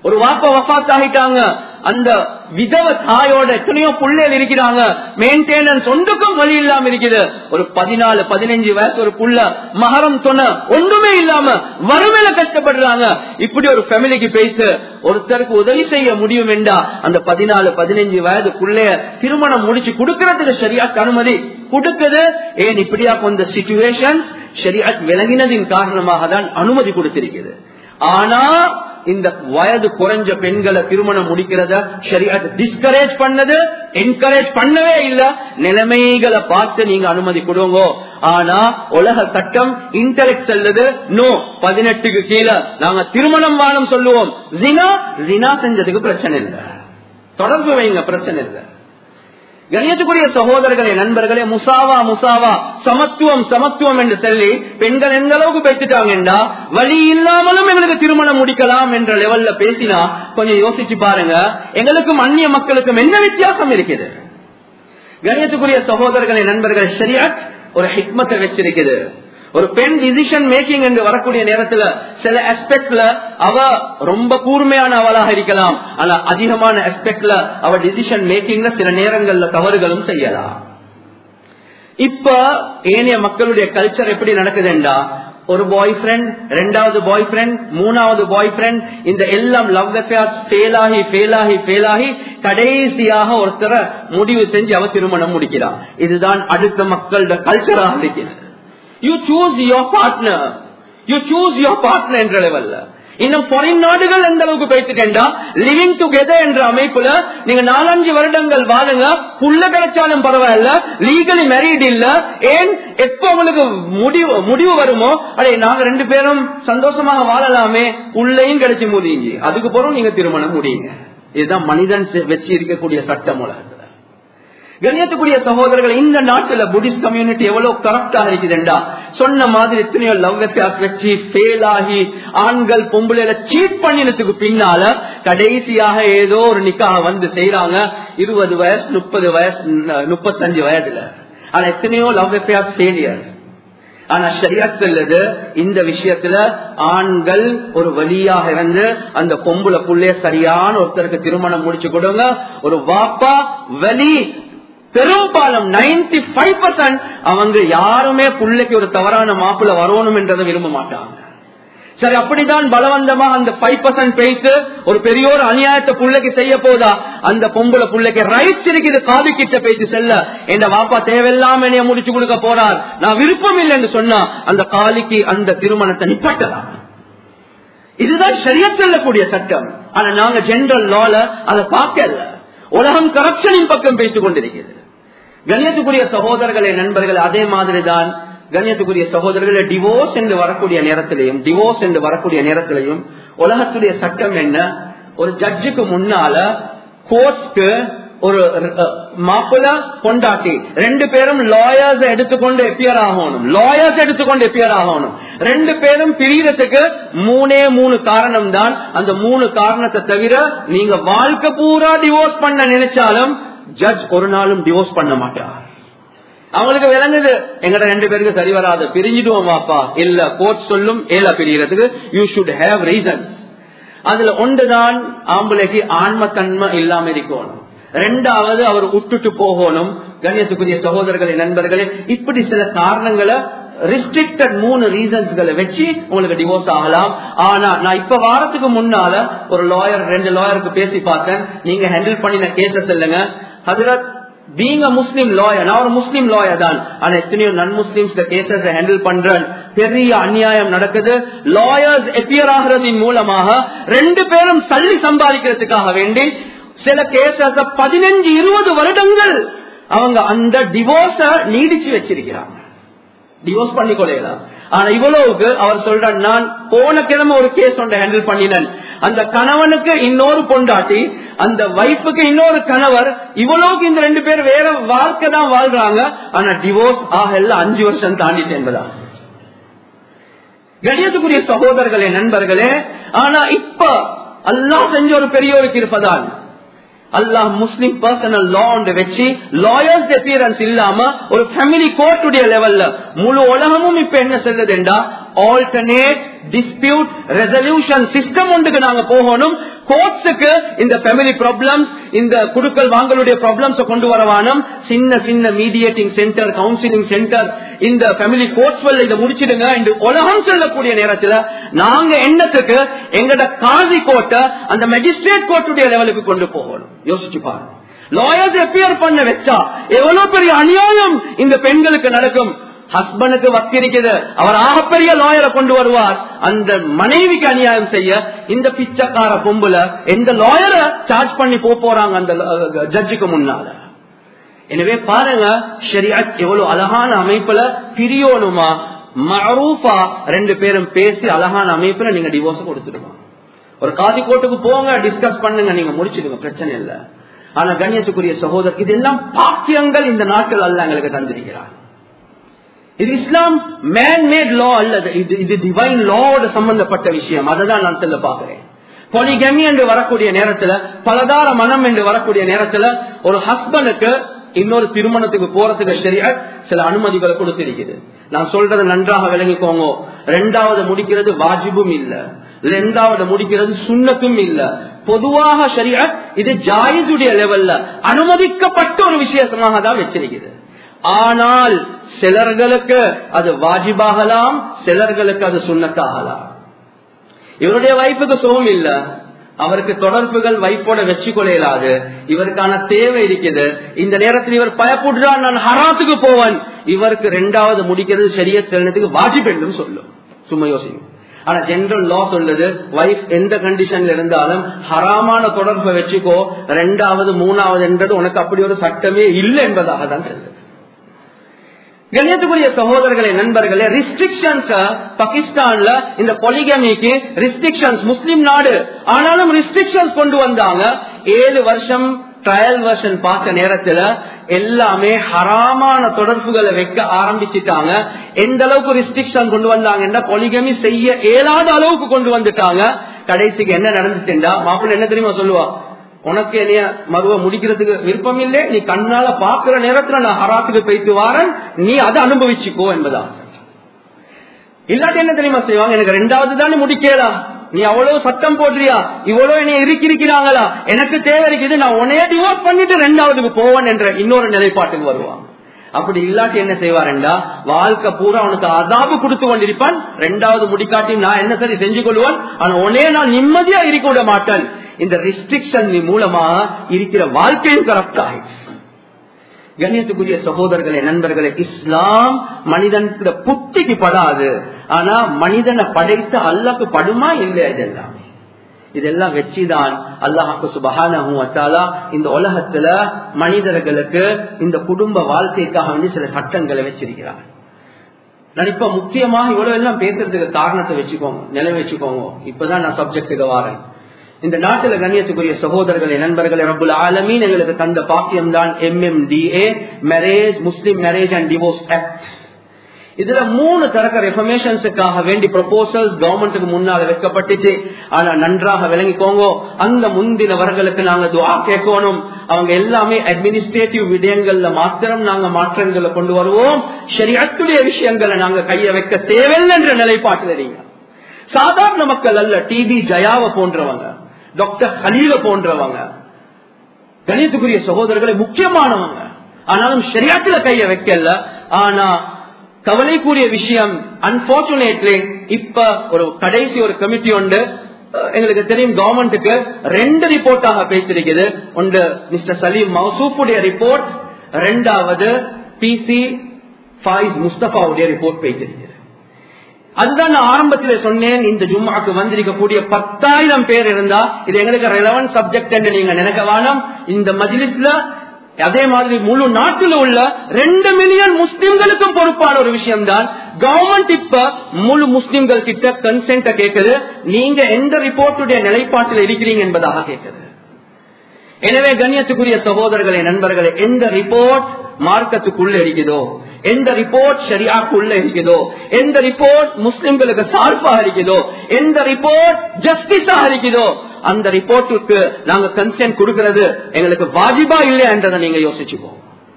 ஒரு வாப்பா வஃத் ஆகிட்டாங்க அந்த விதவ தாயோட எத்தனையோ புள்ளைகள் இருக்கிறாங்க மெயின்டெனன்ஸ் ஒன்றுக்கும் வழி இல்லாம இருக்குது ஒரு பதினாலு பதினஞ்சு வயசு ஒரு புள்ள மகரம் சொன்ன ஒன்றுமே இல்லாம வறுமையில கஷ்டப்படுறாங்க இப்படி ஒரு ஃபேமிலிக்கு பேசு ஒருத்தருக்கு உதவி செய்ய முடியும் என்றா அந்த பதினாலு பதினஞ்சு வயது புள்ளைய திருமணம் முடிச்சு கொடுக்கறதுக்கு சரியா அனுமதி கொடுக்குது ஏன் இப்படியா கொஞ்ச சிச்சுவேஷன் சரியா விளங்கினதின் காரணமாக தான் அனுமதி கொடுத்திருக்கிறது ஆனா இந்த வயது குறைஞ்ச பெண்களை திருமணம் முடிக்கிறத சரியா டிஸ்கரேஜ் பண்ணது என்கரேஜ் பண்ணவே இல்ல நிலைமைகளை பார்த்து நீங்க அனுமதி கொடுங்க ஆனா உலக சட்டம் இன்டலெக்ட் செல்லுது நோ பதினெட்டுக்கு கீழே நாங்க திருமணம் வாழம் சொல்லுவோம் ஜினா ஜினா செஞ்சதுக்கு பிரச்சனை இல்லை தொடர்பு வைங்க பிரச்சனை இல்லை கணியத்துக்குரிய சகோதரர்களே நண்பர்களே முசாவா முசாவா சமத்துவம் சமத்துவம் என்று சொல்லி பெண்கள் எந்த அளவுக்கு பெற்றுட்டாங்கடா வழி இல்லாமலும் எங்களுக்கு திருமணம் முடிக்கலாம் என்ற லெவல்ல பேசினா கொஞ்சம் யோசிச்சு பாருங்க எங்களுக்கும் அந்நிய மக்களுக்கும் என்ன வித்தியாசம் இருக்குது கணியத்துக்குரிய சகோதரர்களே நண்பர்கள் சரியா ஒரு ஹிக்மத்தை வச்சிருக்குது ஒரு பெண் டிசிஷன் மேக்கிங் என்று வரக்கூடிய நேரத்துல சில அஸ்பெக்ட்ல அவ ரொம்ப கூர்மையான அவளாக இருக்கலாம் ஆனா அதிகமான அஸ்பெக்ட்ல அவ டிசிஷன் மேக்கிங்ல சில நேரங்கள்ல தவறுகளும் செய்யலாம் இப்ப ஏனைய மக்களுடைய கல்ச்சர் எப்படி நடக்குதுண்டா ஒரு பாய் ஃப்ரெண்ட் ரெண்டாவது பாய் ஃப்ரெண்ட் மூணாவது பாய் ஃப்ரெண்ட் இந்த எல்லாம் லவ் அஃபேர்ஸ் ஃபெயில் ஆகி ஃபெயில் ஆகி ஃபெயில் ஆகி கடைசியாக ஒருத்தரை முடிவு செஞ்சு அவ திருமணம் முடிக்கிறான் இதுதான் அடுத்த மக்களோட கல்ச்சராக இருக்கிறது you choose your partner you choose your partner என்ற லெவல்ல இன்னும் ஃபாரின் நாடுகள் எந்த அளவுக்கு போயிட்டுட்டா லிவிங் டுகெதர் என்ற அமைப்புல நீங்க நாலஞ்சு வருடங்கள் வாழுங்க புள்ள கிடைச்சாலும் பரவாயில்ல லீகலி மேரீட் இல்ல ஏன் எப்ப உங்களுக்கு முடிவு முடிவு வருமோ அடே நாங்க ரெண்டு பேரும் சந்தோஷமாக வாழலாமே உள்ளையும் கிடைச்சு முடியுங்க அதுக்கு பிறகு நீங்க திருமணம் முடியுங்க இதுதான் மனிதன் வச்சு இருக்கக்கூடிய சட்டம் உலகத்துல கண்ணியத்துக்குரிய சகோதரர்கள் இந்த நாட்டுல புத்திஸ்ட் கம்யூனிட்டி எவ்வளவு கரப்டா இருக்குதுண்டா சொன்ன மாதிரி எத்தனையோ லவ் அஃபேர்ஸ் வச்சு ஃபெயில் ஆகி ஆண்கள் பொம்பளைல சீட் பண்ணினதுக்கு பின்னால கடைசியாக ஏதோ ஒரு நிக்காக வந்து செய்யறாங்க இருபது வயசு முப்பது வயசு முப்பத்தஞ்சு வயதுல ஆனா எத்தனையோ லவ் அஃபேர்ஸ் ஃபெயிலியர் ஆனா சரியா சொல்லுது இந்த விஷயத்துல ஆண்கள் ஒரு வழியாக இருந்து அந்த பொம்புல புள்ளைய சரியான ஒருத்தருக்கு திருமணம் முடிச்சு கொடுங்க ஒரு வாப்பா வலி பெரும்பாலும் நைன்டி ஃபைவ் பர்சன்ட் அவங்க யாருமே புள்ளைக்கு ஒரு தவறான மாப்பிள்ள வரணும் என்றதை விரும்ப மாட்டாங்க சரி அப்படிதான் பலவந்தமா அந்த ஃபைவ் பர்சன்ட் பேசி ஒரு பெரிய ஒரு அநியாயத்தை புள்ளைக்கு செய்ய போதா அந்த பொம்பளை புள்ளைக்கு ரைட்ஸ் இருக்குது காது கிட்ட பேசி செல்ல என் வாப்பா தேவையில்லாம என்னைய முடிச்சு கொடுக்க போறார் நான் விருப்பம் இல்லைன்னு சொன்னா அந்த காலிக்கு அந்த திருமணத்தை நிப்பாட்டலாம் இதுதான் சரிய செல்லக்கூடிய சட்டம் ஆனா நாங்க ஜெனரல் லால அதை பார்க்கல உலகம் கரப்ஷனின் பக்கம் பேசிக் கொண்டிருக்கிறது கண்ணியத்துக்குரிய சகோதரர்களே நண்பர்கள் அதே மாதிரிதான் கண்ணியத்துக்குரிய சகோதரர்களே டிவோர்ஸ் என்று வரக்கூடிய நேரத்திலையும் டிவோர்ஸ் என்று வரக்கூடிய நேரத்திலையும் உலகத்துடைய சட்டம் என்ன ஒரு ஜட்ஜுக்கு முன்னால கோர்ட்ஸ்க்கு ஒரு மாப்பிள்ள கொண்டாட்டி ரெண்டு பேரும் லாயர்ஸ் எடுத்துக்கொண்டு எப்பியர் ஆகணும் லாயர்ஸ் எடுத்துக்கொண்டு எப்பியர் ஆகணும் ரெண்டு பேரும் பிரியறதுக்கு மூணே மூணு காரணம் தான் அந்த மூணு காரணத்தை தவிர நீங்க வாழ்க்கை பூரா டிவோர்ஸ் பண்ண நினைச்சாலும் ஜட்ஜ் ஒரு நாளும் டிவோர்ஸ் பண்ண மாட்டார் அவங்களுக்கு விளங்குது எங்கட ரெண்டு பேருக்கு சரி வராது பிரிஞ்சிடுவோம் வாப்பா இல்ல கோர்ட் சொல்லும் ஏல பிரியறதுக்கு யூ ஷுட் ஹேவ் ரீசன்ஸ் அதுல ஒன்றுதான் ஆம்பளைக்கு ஆன்மத்தன்மை இல்லாம இருக்கணும் ரெண்டாவது அவர் விட்டுட்டு போகணும் கண்ணியத்துக்குரிய சகோதரர்களே நண்பர்களே இப்படி சில காரணங்களை ரெஸ்ட்ரிக்டட் மூணு ரீசன்ஸ்களை வச்சு உங்களுக்கு டிவோர்ஸ் ஆகலாம் ஆனா நான் இப்ப வாரத்துக்கு முன்னால ஒரு லாயர் ரெண்டு லாயருக்கு பேசி பார்த்தேன் நீங்க ஹேண்டில் பண்ணின கேச சொல்லுங்க ஹசரத் பீங் அ முஸ்லீம் லாயர் நான் ஒரு முஸ்லீம் லாயர் தான் ஆனா எத்தனையோ நன் முஸ்லிம்ஸ் கேசஸ் ஹேண்டில் பண்றேன் பெரிய அநியாயம் நடக்குது லாயர்ஸ் எப்பியர் ஆகிறதின் மூலமாக ரெண்டு பேரும் சல்லி சம்பாதிக்கிறதுக்காக வேண்டி சில கேசஸ் பதினஞ்சு இருபது வருடங்கள் அவங்க அந்த டிவோர்ஸ நீடிச்சு வச்சிருக்கிறாங்க டிவோர்ஸ் பண்ணி கொள்ளலாம் ஆனா இவ்வளவுக்கு அவர் சொல்றார் நான் போன கிழமை ஒரு கேஸ் ஒன்றை ஹேண்டில் பண்ணினேன் அந்த கணவனுக்கு இன்னொரு பொண்டாட்டி அந்த வைஃபுக்கு இன்னொரு கணவர் இவ்வளவுக்கு இந்த ரெண்டு பேர் வேற வாழ்க்கை தான் வாழ்றாங்க ஆனா டிவோர்ஸ் ஆகல அஞ்சு வருஷம் தாண்டிட்டு என்பதா கணியத்துக்குரிய சகோதரர்களே நண்பர்களே ஆனா இப்ப அல்லாஹ் செஞ்ச ஒரு பெரியோருக்கு இருப்பதால் அல்லாஹ் முஸ்லிம் பர்சனல் லா ஒன்று வச்சு லாயர்ஸ் அப்பியரன்ஸ் இல்லாம ஒரு ஃபேமிலி கோர்ட்டுடைய லெவல்ல முழு உலகமும் இப்ப என்ன சொல்றதுண்டா ஆல்டர்னேட் டிஸ்பியூட் ரெசல்யூஷன் சிஸ்டம் ஒன்றுக்கு நாங்க போகணும் கோர்ட்ஸுக்கு இந்த ஃபேமிலி ப்ராப்ளம்ஸ் இந்த குடுக்கல் வாங்கலுடைய ப்ராப்ளம்ஸ் கொண்டு வரவானம் சின்ன சின்ன மீடியேட்டிங் சென்டர் கவுன்சிலிங் சென்டர் இந்த ஃபேமிலி கோர்ட்ஸ் இதை முடிச்சிடுங்க என்று உலகம் செல்லக்கூடிய நேரத்துல நாங்க எண்ணத்துக்கு எங்கட காசி கோட்டை அந்த மெஜிஸ்ட்ரேட் கோர்ட்டுடைய லெவலுக்கு கொண்டு போகணும் யோசிச்சு பாருங்க லாயர்ஸ் எப்பியர் பண்ண வச்சா எவ்வளவு பெரிய அநியாயம் இந்த பெண்களுக்கு நடக்கும் ஹஸ்பண்டுக்கு வக்கிருக்குது அவர் ஆகப்பெரிய லாயரை கொண்டு வருவார் அந்த மனைவிக்கு அநியாயம் செய்ய இந்த பிச்சைக்கார பொம்புல எந்த லாயரை சார்ஜ் பண்ணி போக போறாங்க அந்த ஜட்ஜுக்கு முன்னால எனவே பாருங்க ஷரியாத் எவ்வளவு அழகான அமைப்புல பிரியோனுமா மரூஃபா ரெண்டு பேரும் பேசி அழகான அமைப்புல நீங்க டிவோர்ஸ் கொடுத்துடுவோம் ஒரு காதி கோர்ட்டுக்கு போங்க டிஸ்கஸ் பண்ணுங்க நீங்க முடிச்சிடுங்க பிரச்சனை இல்ல ஆனா கண்ணியத்துக்குரிய சகோதரர் இதெல்லாம் பாக்கியங்கள் இந்த நாட்கள் அல்ல எங்களுக்கு தந்திருக்கிறார் இது இஸ்லாம் மேன் மேட் லா அல்லது இது இது டிவைன் லாவோட சம்பந்தப்பட்ட விஷயம் அதை தான் நான் சொல்ல பாக்குறேன் பொலிகமி என்று வரக்கூடிய நேரத்துல பலதார மனம் என்று வரக்கூடிய நேரத்துல ஒரு ஹஸ்பண்டுக்கு இன்னொரு திருமணத்துக்கு போறதுக்கு சரியா சில அனுமதிகளை கொடுத்திருக்குது நான் சொல்றதை நன்றாக விளங்கிக்கோங்க ரெண்டாவது முடிக்கிறது வாஜிபும் இல்ல ரெண்டாவது முடிக்கிறது சுண்ணத்தும் இல்ல பொதுவாக சரியா இது ஜாயிதுடைய லெவல்ல அனுமதிக்கப்பட்ட ஒரு விஷயமாக தான் வச்சிருக்குது ஆனால் சிலர்களுக்கு அது வாஜிபாகலாம் சிலர்களுக்கு அது சுண்ணத்தாகலாம் இவருடைய வைப்புக்கு சுகம் இல்ல அவருக்கு தொடர்புகள் வைப்போட வச்சு கொள்ளையிலாது இவருக்கான தேவை இருக்குது இந்த நேரத்தில் இவர் பயப்படுறான் நான் ஹராத்துக்கு போவன் இவருக்கு ரெண்டாவது முடிக்கிறது சரிய செல்லத்துக்கு வாஜிப் என்றும் சொல்லும் சும்மா யோசிக்கும் ஆனா ஜெனரல் லா சொல்லுது வைஃப் எந்த கண்டிஷன்ல இருந்தாலும் ஹராமான தொடர்பை வச்சுக்கோ ரெண்டாவது மூணாவது என்றது உனக்கு அப்படி ஒரு சட்டமே இல்லை என்பதாக தான் சொல்லுது கண்ணியத்துக்குரிய சகோதரர்களே நண்பர்களே ரிஸ்ட்ரிக்ஷன்ஸ் பாகிஸ்தான்ல இந்த பொலிகமிக்கு ரிஸ்ட்ரிக்ஷன்ஸ் முஸ்லிம் நாடு ஆனாலும் ரிஸ்ட்ரிக்ஷன்ஸ் கொண்டு வந்தாங்க ஏழு வருஷம் ட்ரையல் வெர்ஷன் பார்த்த நேரத்துல எல்லாமே ஹராமான தொடர்புகளை வைக்க ஆரம்பிச்சுட்டாங்க எந்த அளவுக்கு ரிஸ்ட்ரிக்ஷன் கொண்டு வந்தாங்கன்னா பொலிகமி செய்ய இயலாத அளவுக்கு கொண்டு வந்துட்டாங்க கடைசிக்கு என்ன நடந்துச்சுண்டா மாப்பிள்ள என்ன தெரியுமா சொல்லுவா உனக்கு என்னைய மருவ முடிக்கிறதுக்கு விருப்பம் இல்லை நீ கண்ணால பாக்குற நேரத்துல நான் ஹராத்துக்கு போயிட்டு வாரன் நீ அதை அனுபவிச்சுக்கோ என்பதா இல்லாட்டி என்ன தெரியுமா செய்வாங்க எனக்கு ரெண்டாவது தானே முடிக்கலாம் நீ அவ்வளவு சட்டம் போடுறியா இவ்வளவு என்னை இருக்கிறாங்களா எனக்கு தேவை இருக்குது நான் உன்னைய டிவோர்ஸ் பண்ணிட்டு ரெண்டாவதுக்கு போவேன் என்ற இன்னொரு நிலைப்பாட்டுக்கு வருவான் அப்படி இல்லாட்டி என்ன செய்வாருண்டா வாழ்க்கை பூரா அவனுக்கு அதாபு கொடுத்து கொண்டிருப்பான் ரெண்டாவது முடிக்காட்டி நான் என்ன சரி செஞ்சு கொள்வான் ஆனா உன்னே நான் நிம்மதியா இருக்க விட மாட்டேன் இந்த ரெஸ்ட்ரிக்ஷன் மூலமா இருக்கிற வாழ்க்கையும் கரெக்ட் ஆயிடுச்சு கண்ணியத்துக்குரிய சகோதரர்களே நண்பர்களே இஸ்லாம் மனிதன் புத்திக்கு படாது ஆனா மனிதனை படைத்து அல்லாக்கு படுமா இல்லை இதெல்லாம் இதெல்லாம் வச்சுதான் அல்லாஹாக்கு சுபகானஹும் அத்தாலா இந்த உலகத்துல மனிதர்களுக்கு இந்த குடும்ப வாழ்க்கைக்காக வேண்டி சில சட்டங்களை வச்சிருக்கிறார் நான் இப்ப முக்கியமாக இவ்வளவு எல்லாம் பேசுறதுக்கு காரணத்தை வச்சுக்கோங்க நிலை வச்சுக்கோங்க இப்பதான் நான் சப்ஜெக்டுக்கு வரேன் இந்த நாட்டில கண்ணியத்துக்குரிய சகோதரர்களே நண்பர்களே ரபுல் ஆலமீன் எங்களுக்கு தந்த பாக்கியம் தான் MMDA marriage Muslim marriage and divorce act இதுல மூணு தரக்க ரெஃபர்மேஷன்ஸுக்காக வேண்டி ப்ரொபோசல் கவர்மெண்ட்டுக்கு முன்னால வைக்கப்பட்டுச்சு ஆனா நன்றாக விளங்கிக்கோங்க அந்த முந்தினவர்களுக்கு நாங்க துவா கேட்கணும் அவங்க எல்லாமே அட்மினிஸ்ட்ரேட்டிவ் விடயங்கள்ல மாத்திரம் நாங்க மாற்றங்களை கொண்டு வருவோம் சரியத்துடைய விஷயங்களை நாங்க கைய வைக்க தேவையில்லை என்ற நிலைப்பாட்டில் நீங்க சாதாரண மக்கள் அல்ல டிபி ஜயாவை போன்றவங்க டாக்டர் ஹலீல போன்றவங்க கணியத்துக்குரிய சகோதரர்களை முக்கியமானவங்க ஆனாலும் சரியாத்துல கைய வைக்கல ஆனா கவலைக்குரிய விஷயம் அன்போர்ச்சுனேட்லி இப்ப ஒரு கடைசி ஒரு கமிட்டி உண்டு எங்களுக்கு தெரியும் கவர்மெண்ட்டுக்கு ரெண்டு ரிப்போர்ட்டாக பேசிருக்குது ஒன்று மிஸ்டர் சலீம் மௌசூஃபுடைய ரிப்போர்ட் ரெண்டாவது பிசி ஃபாயிஸ் முஸ்தபாவுடைய ரிப்போர்ட் பேசிருக்கிறது அதுதான் நான் ஆரம்பத்தில் சொன்னேன் இந்த ஜும்மாக்கு வந்திருக்கக்கூடிய பத்தாயிரம் பேர் இருந்தா இது எங்களுக்கு ரெலவன்ட் சப்ஜெக்ட் என்று நீங்க நினைக்க வேணாம் இந்த மஜிலிஸ்ல அதே மாதிரி முழு நாட்டில் உள்ள ரெண்டு மில்லியன் முஸ்லிம்களுக்கும் பொறுப்பான ஒரு விஷயம் தான் கவர்மெண்ட் இப்ப முழு முஸ்லிம்கள் கிட்ட கன்சென்ட கேட்குது நீங்க எந்த ரிப்போர்ட்டுடைய நிலைப்பாட்டில் இருக்கிறீங்க என்பதாக கேட்குது எனவே கண்ணியத்துக்குரிய சகோதரர்களே நண்பர்களே எந்த ரிப்போர்ட் மார்க்கத்துக்குள்ள இருக்குதோ எந்த ரிப்போர்ட் ஷரியாக்குள்ள இருக்குதோ எந்த ரிப்போர்ட் முஸ்லிம்களுக்கு சார்பாக இருக்குதோ எந்த ரிப்போர்ட் ஜஸ்டிஸாக இருக்குதோ அந்த ரிப்போர்ட்டுக்கு நாங்க கன்சென்ட் கொடுக்கிறது எங்களுக்கு வாஜிபா இல்லையா என்றதை நீங்க யோசிச்சுப்போம்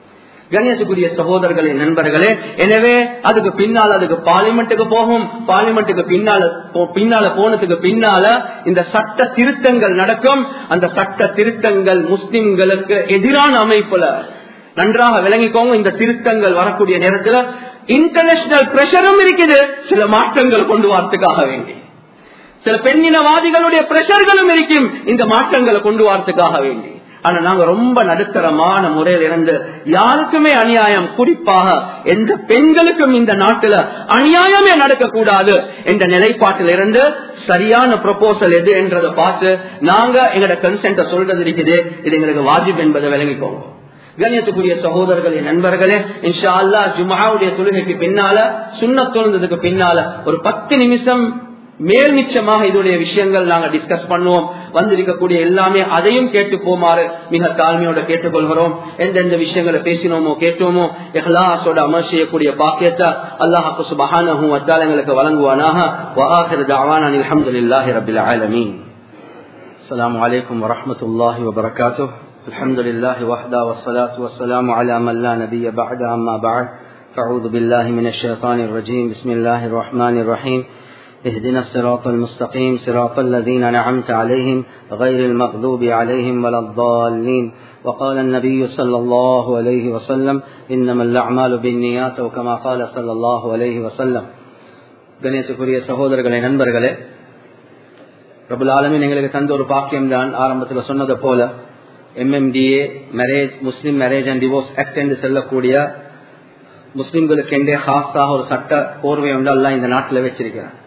கணேசுக்குரிய சகோதரர்களே நண்பர்களே எனவே அதுக்கு பின்னால் அதுக்கு பார்லிமெண்ட்டுக்கு போகும் பார்லிமெண்ட்டுக்கு பின்னால பின்னால போனதுக்கு பின்னால இந்த சட்ட திருத்தங்கள் நடக்கும் அந்த சட்ட திருத்தங்கள் முஸ்லிம்களுக்கு எதிரான அமைப்புல நன்றாக விளங்கிக்கோங்க இந்த திருத்தங்கள் வரக்கூடிய நேரத்தில் இன்டர்நேஷனல் பிரஷரும் இருக்குது சில மாற்றங்கள் கொண்டு வரத்துக்காக வேண்டி சில பெண்ணினவாதிகளுடைய பிரஷர்களும் இருக்கும் இந்த மாற்றங்களை கொண்டு வரத்துக்காக வேண்டி ஆனா நாங்க ரொம்ப நடுத்தரமான முறையில் இருந்து யாருக்குமே அநியாயம் குறிப்பாக எந்த பெண்களுக்கும் இந்த நாட்டுல அநியாயமே நடக்கக்கூடாது என்ற நிலைப்பாட்டில் இருந்து சரியான ப்ரொபோசல் எது என்றதை பார்த்து நாங்க எங்களோட கன்சென்ட சொல்றது இருக்குது இது எங்களுக்கு வாஜிப் என்பதை விளங்கிக்கோங்க கண்ணியத்துக்குரிய சகோதரர்களே நண்பர்களே இன்ஷா அல்லா ஜுமாவுடைய தொழுகைக்கு பின்னால சுண்ண தொழுந்ததுக்கு பின்னால ஒரு பத்து நிமிஷம் மேல் மிச்சமாக இதோடைய விஷயங்கள் நாங்க டிஸ்கஸ் பண்ணுவோம் வந்திருக்கக்கூடிய எல்லாமே அதையும் கேட்டு போமாறு மிக தாழ்மையோட கேட்டுக்கொள்கிறோம் எந்தெந்த விஷயங்களை பேசினோமோ கேட்டோமோ எஹ்லாசோட அமல் செய்யக்கூடிய பாக்கியத்தை அல்லாஹு சுபஹானஹும் வத்தாலங்களுக்கு வழங்குவானாக وآخر دعوانا الحمد لله رب العالمين السلام عليكم ورحمة الله وبركاته الحمد لله وحده والصلاة والسلام على من لا نبي بعد أما بعد فأعوذ بالله من الشيطان الرجيم بسم الله الرحمن الرحيم اهدنا الصراط المستقيم صراط الذين نعمت عليهم غير المغضوب عليهم ولا الضالين وقال النبي صلى الله عليه وسلم إنما الأعمال بالنيات وكما قال صلى الله عليه وسلم கணேசக்குரிய சகோதரர்களே நண்பர்களே பிரபுல் ஆலமின் எங்களுக்கு தந்த ஒரு பாக்கியம் தான் ஆரம்பத்தில் சொன்னதை போல MMDA marriage Muslim marriage and divorce act என்று செல்லக்கூடிய முஸ்லிம்களுக்கு என்றே ஹாஸாக ஒரு சட்ட கோர்வை உண்டு எல்லாம் இந்த நாட்டில் வச்சிருக்கிறார்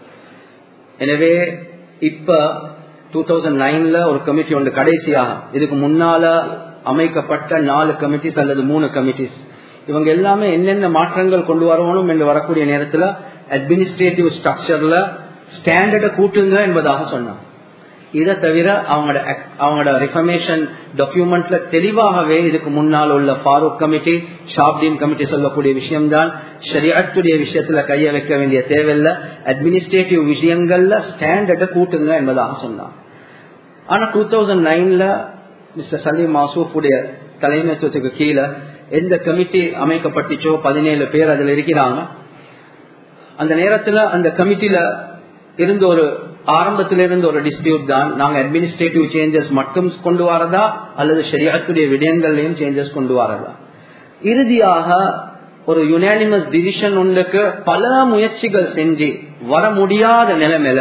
எனவே இப்ப டூ தௌசண்ட் நைன்ல ஒரு கமிட்டி ஒன்று கடைசியாக இதுக்கு முன்னால அமைக்கப்பட்ட நாலு கமிட்டிஸ் அல்லது மூணு கமிட்டிஸ் இவங்க எல்லாமே என்னென்ன மாற்றங்கள் கொண்டு வரணும் என்று வரக்கூடிய நேரத்தில் அட்மினிஸ்ட்ரேட்டிவ் ஸ்ட்ரக்சர்ல ஸ்டாண்டர்டை கூட்டுங்க என்பதாக சொன்னாங்க இதை தவிர அவங்களோட அவங்களோட ரிஃபர்மேஷன் டாக்குமெண்ட்ல தெளிவாகவே இதுக்கு முன்னால் உள்ள ஃபாரூக் கமிட்டி ஷாப்டீன் கமிட்டி சொல்லக்கூடிய விஷயம்தான் ஷரியாத்துடைய விஷயத்துல கைய வைக்க வேண்டிய தேவையில்லை அட்மினிஸ்ட்ரேட்டிவ் விஷயங்கள்ல ஸ்டாண்டர்டை கூட்டுங்க என்பதாக சொன்னான் ஆனா டூ தௌசண்ட் நைன்ல மிஸ்டர் சலீம் மாசூஃபுடைய தலைமைத்துவத்துக்கு கீழே எந்த கமிட்டி அமைக்கப்பட்டுச்சோ பதினேழு பேர் அதுல இருக்கிறாங்க அந்த நேரத்துல அந்த கமிட்டில இருந்த ஒரு ஆரம்பத்தில இருந்து ஒரு டிஸ்பியூட் தான் நாங்க அட்மினிஸ்ட்ரேட்டிவ் சேஞ்சஸ் மட்டும் கொண்டு வரதா அல்லது ஷரியாத்துடைய விடயங்கள்லயும் சேஞ்சஸ் கொண்டு வரதா இறுதியாக ஒரு யுனானிமஸ் டிசிஷன் ஒன்றுக்கு பல முயற்சிகள் செஞ்சு வர முடியாத நிலைமையில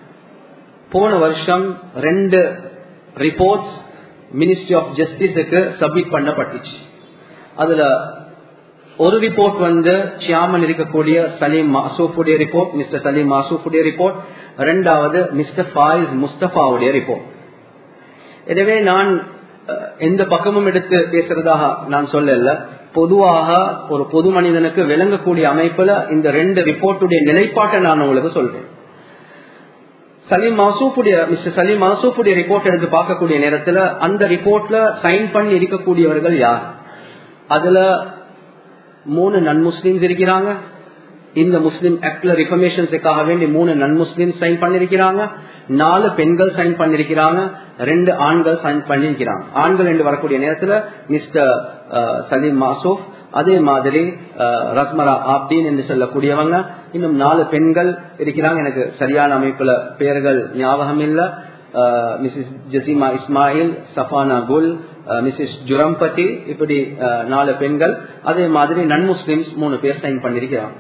போன வருஷம் ரெண்டு ரிப்போர்ட்ஸ் மினிஸ்ட்ரி ஆஃப் ஜஸ்டிஸுக்கு சப்மிட் பண்ணப்பட்டுச்சு அதுல ஒரு ரிப்போர்ட் வந்து சியாமன் இருக்கக்கூடிய சலீம் மாசூஃபுடைய ரிப்போர்ட் மிஸ்டர் சலீம் மாசூஃபுடைய ரிப்போர்ட் ரெண்டாவது மிஸ்டர் ஃபாயிஸ் முஸ்தபாவுடைய ரிப்போர்ட் எனவே நான் எந்த பக்கமும் எடுத்து பேசுறதாக நான் சொல்லல பொதுவாக ஒரு பொது மனிதனுக்கு விளங்கக்கூடிய அமைப்புல இந்த ரெண்டு ரிப்போர்ட்டுடைய நிலைப்பாட்டை நான் உங்களுக்கு சொல்றேன் சலீம் மாசூஃபுடைய மிஸ்டர் சலீம் மாசூஃபுடைய ரிப்போர்ட் எடுத்து பார்க்கக்கூடிய நேரத்துல அந்த ரிப்போர்ட்ல சைன் பண்ணி இருக்கக்கூடியவர்கள் யார் அதுல மூணு நன் முஸ்லிம்ஸ் இருக்கிறாங்க இந்த முஸ்லிம் ஆக்ட்ல ரிஃபர்மேஷன்ஸுக்காக வேண்டி மூணு நன் முஸ்லிம் சைன் பண்ணிருக்கிறாங்க நாலு பெண்கள் சைன் பண்ணிருக்கிறாங்க ரெண்டு ஆண்கள் சைன் பண்ணிருக்கிறாங்க ஆண்கள் என்று வரக்கூடிய நேரத்துல மிஸ்டர் சலீம் மாசூப் அதே மாதிரி ரஸ்மரா ஆப்தீன் என்று சொல்லக்கூடியவங்க இன்னும் நாலு பெண்கள் இருக்கிறாங்க எனக்கு சரியான அமைப்புல பெயர்கள் ஞாபகம் இல்ல மிஸ்ஸஸ் ஜசீமா இஸ்மாயில் சஃபானா குல் மிஸ்ஸஸ் ஜுரம்பதி இப்படி நாலு பெண்கள் அதே மாதிரி நன் முஸ்லிம்ஸ் மூணு பேர் சைன் பண்ணிருக்கிறாங்க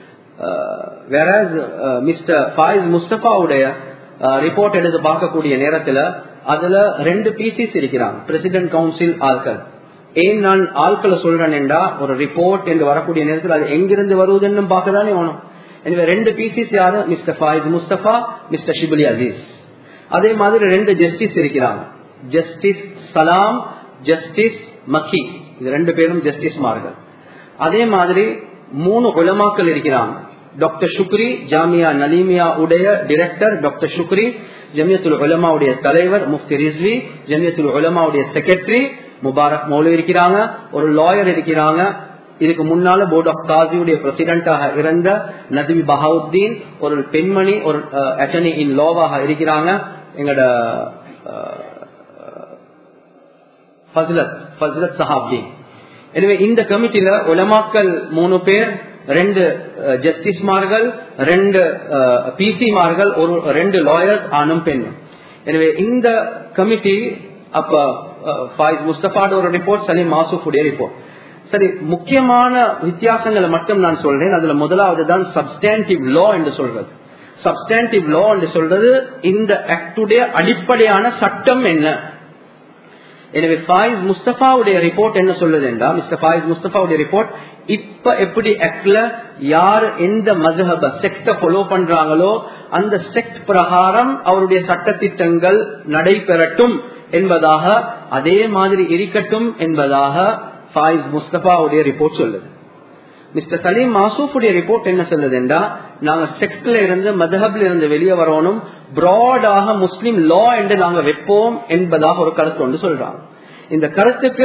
வேற மிஸ்டர் ஃபாயிஸ் முஸ்தபாவுடைய ரிப்போர்ட் எடுத்து பார்க்கக்கூடிய நேரத்துல அதுல ரெண்டு பிசிஸ் இருக்கிறாங்க பிரசிடென்ட் கவுன்சில் ஆட்கள் ஏன் நான் ஆட்களை சொல்றேன்டா ஒரு ரிப்போர்ட் என்று வரக்கூடிய நேரத்தில் அது எங்கிருந்து வருவதுன்னு பார்க்கதானே வேணும் எனவே ரெண்டு பிசிஸ் யாரு மிஸ்டர் ஃபாயிஸ் முஸ்தபா மிஸ்டர் ஷிபுலி அசீஸ் அதே மாதிரி ரெண்டு ஜஸ்டிஸ் இருக்கிறாங்க ஜஸ்டிஸ் சலாம் ஜஸ்டிஸ் மக்கி இது ரெண்டு பேரும் ஜஸ்டிஸ் மார்கள் அதே மாதிரி மூணு உலமாக்கள் இருக்கிறாங்க டாக்டர் சுக்ரி ஜாமியா நலீமியா உடைய டிரெக்டர் டாக்டர் சுக்ரி ஜமியத்துல் உலமாவுடைய தலைவர் முஃப்தி ரிஸ்வி ஜமியத்துல் உலமாவுடைய செக்ரட்டரி முபாரக் மௌலு இருக்கிறாங்க ஒரு லாயர் இருக்கிறாங்க இதுக்கு முன்னால போர்ட் ஆஃப் காசியுடைய பிரசிடென்டாக இருந்த நதிவி பஹாவுத்தீன் ஒரு பெண்மணி ஒரு அட்டர்னி இன் லோவாக இருக்கிறாங்க எங்களோட ஃபஸ்லத் ஃபஸ்லத் சஹாப்தீன் எனவே இந்த கமிட்டியில உலமாக்கல் மூணு பேர் ரெண்டு ஜஸ்டிஸ்மார்கள் ரெண்டு பிசிமார்கள் ஒரு ரெண்டு லாயர்ஸ் ஆணும் பெண்ணும் எனவே இந்த கமிட்டி அப்ப ஃபாயிஸ் முஸ்தபாட ஒரு ரிப்போர்ட் சலீம் மாசூஃபுடைய ரிப்போர்ட் சரி முக்கியமான வித்தியாசங்களை மட்டும் நான் சொல்றேன் அதுல முதலாவது தான் சப்ஸ்டான்டிவ் லா என்று சொல்றது சப்ஸ்டான்டிவ் லா என்று சொல்றது இந்த ஆக்டுடைய அடிப்படையான சட்டம் என்ன எனவே ஃபாயிஸ் முஸ்தபாவுடைய ரிப்போர்ட் என்ன சொல்லுது என்றா மிஸ்டர் ஃபாயிஸ் முஸ்தபாவுடைய ரிப்போர்ட் இப்ப எப்படி ஆக்ட்ல யார் எந்த மதுஹப செக்ட ஃபாலோ பண்றாங்களோ அந்த செக்ட் பிரகாரம் அவருடைய சட்டத்திட்டங்கள் நடைபெறட்டும் என்பதாக அதே மாதிரி இருக்கட்டும் என்பதாக ஃபாயிஸ் முஸ்தபாவுடைய ரிப்போர்ட் சொல்லுது மிஸ்டர் சலீம் மாசூஃபுடைய ரிப்போர்ட் என்ன சொல்லுது என்றா நாங்க செக்ட்ல இருந்து மதஹப்ல இருந்து வெளியே வரணும் பிராடாக முஸ்லிம் லா என்று நாங்க வைப்போம் என்பதாக ஒரு கருத்து ஒன்று சொல்றாங்க இந்த கருத்துக்கு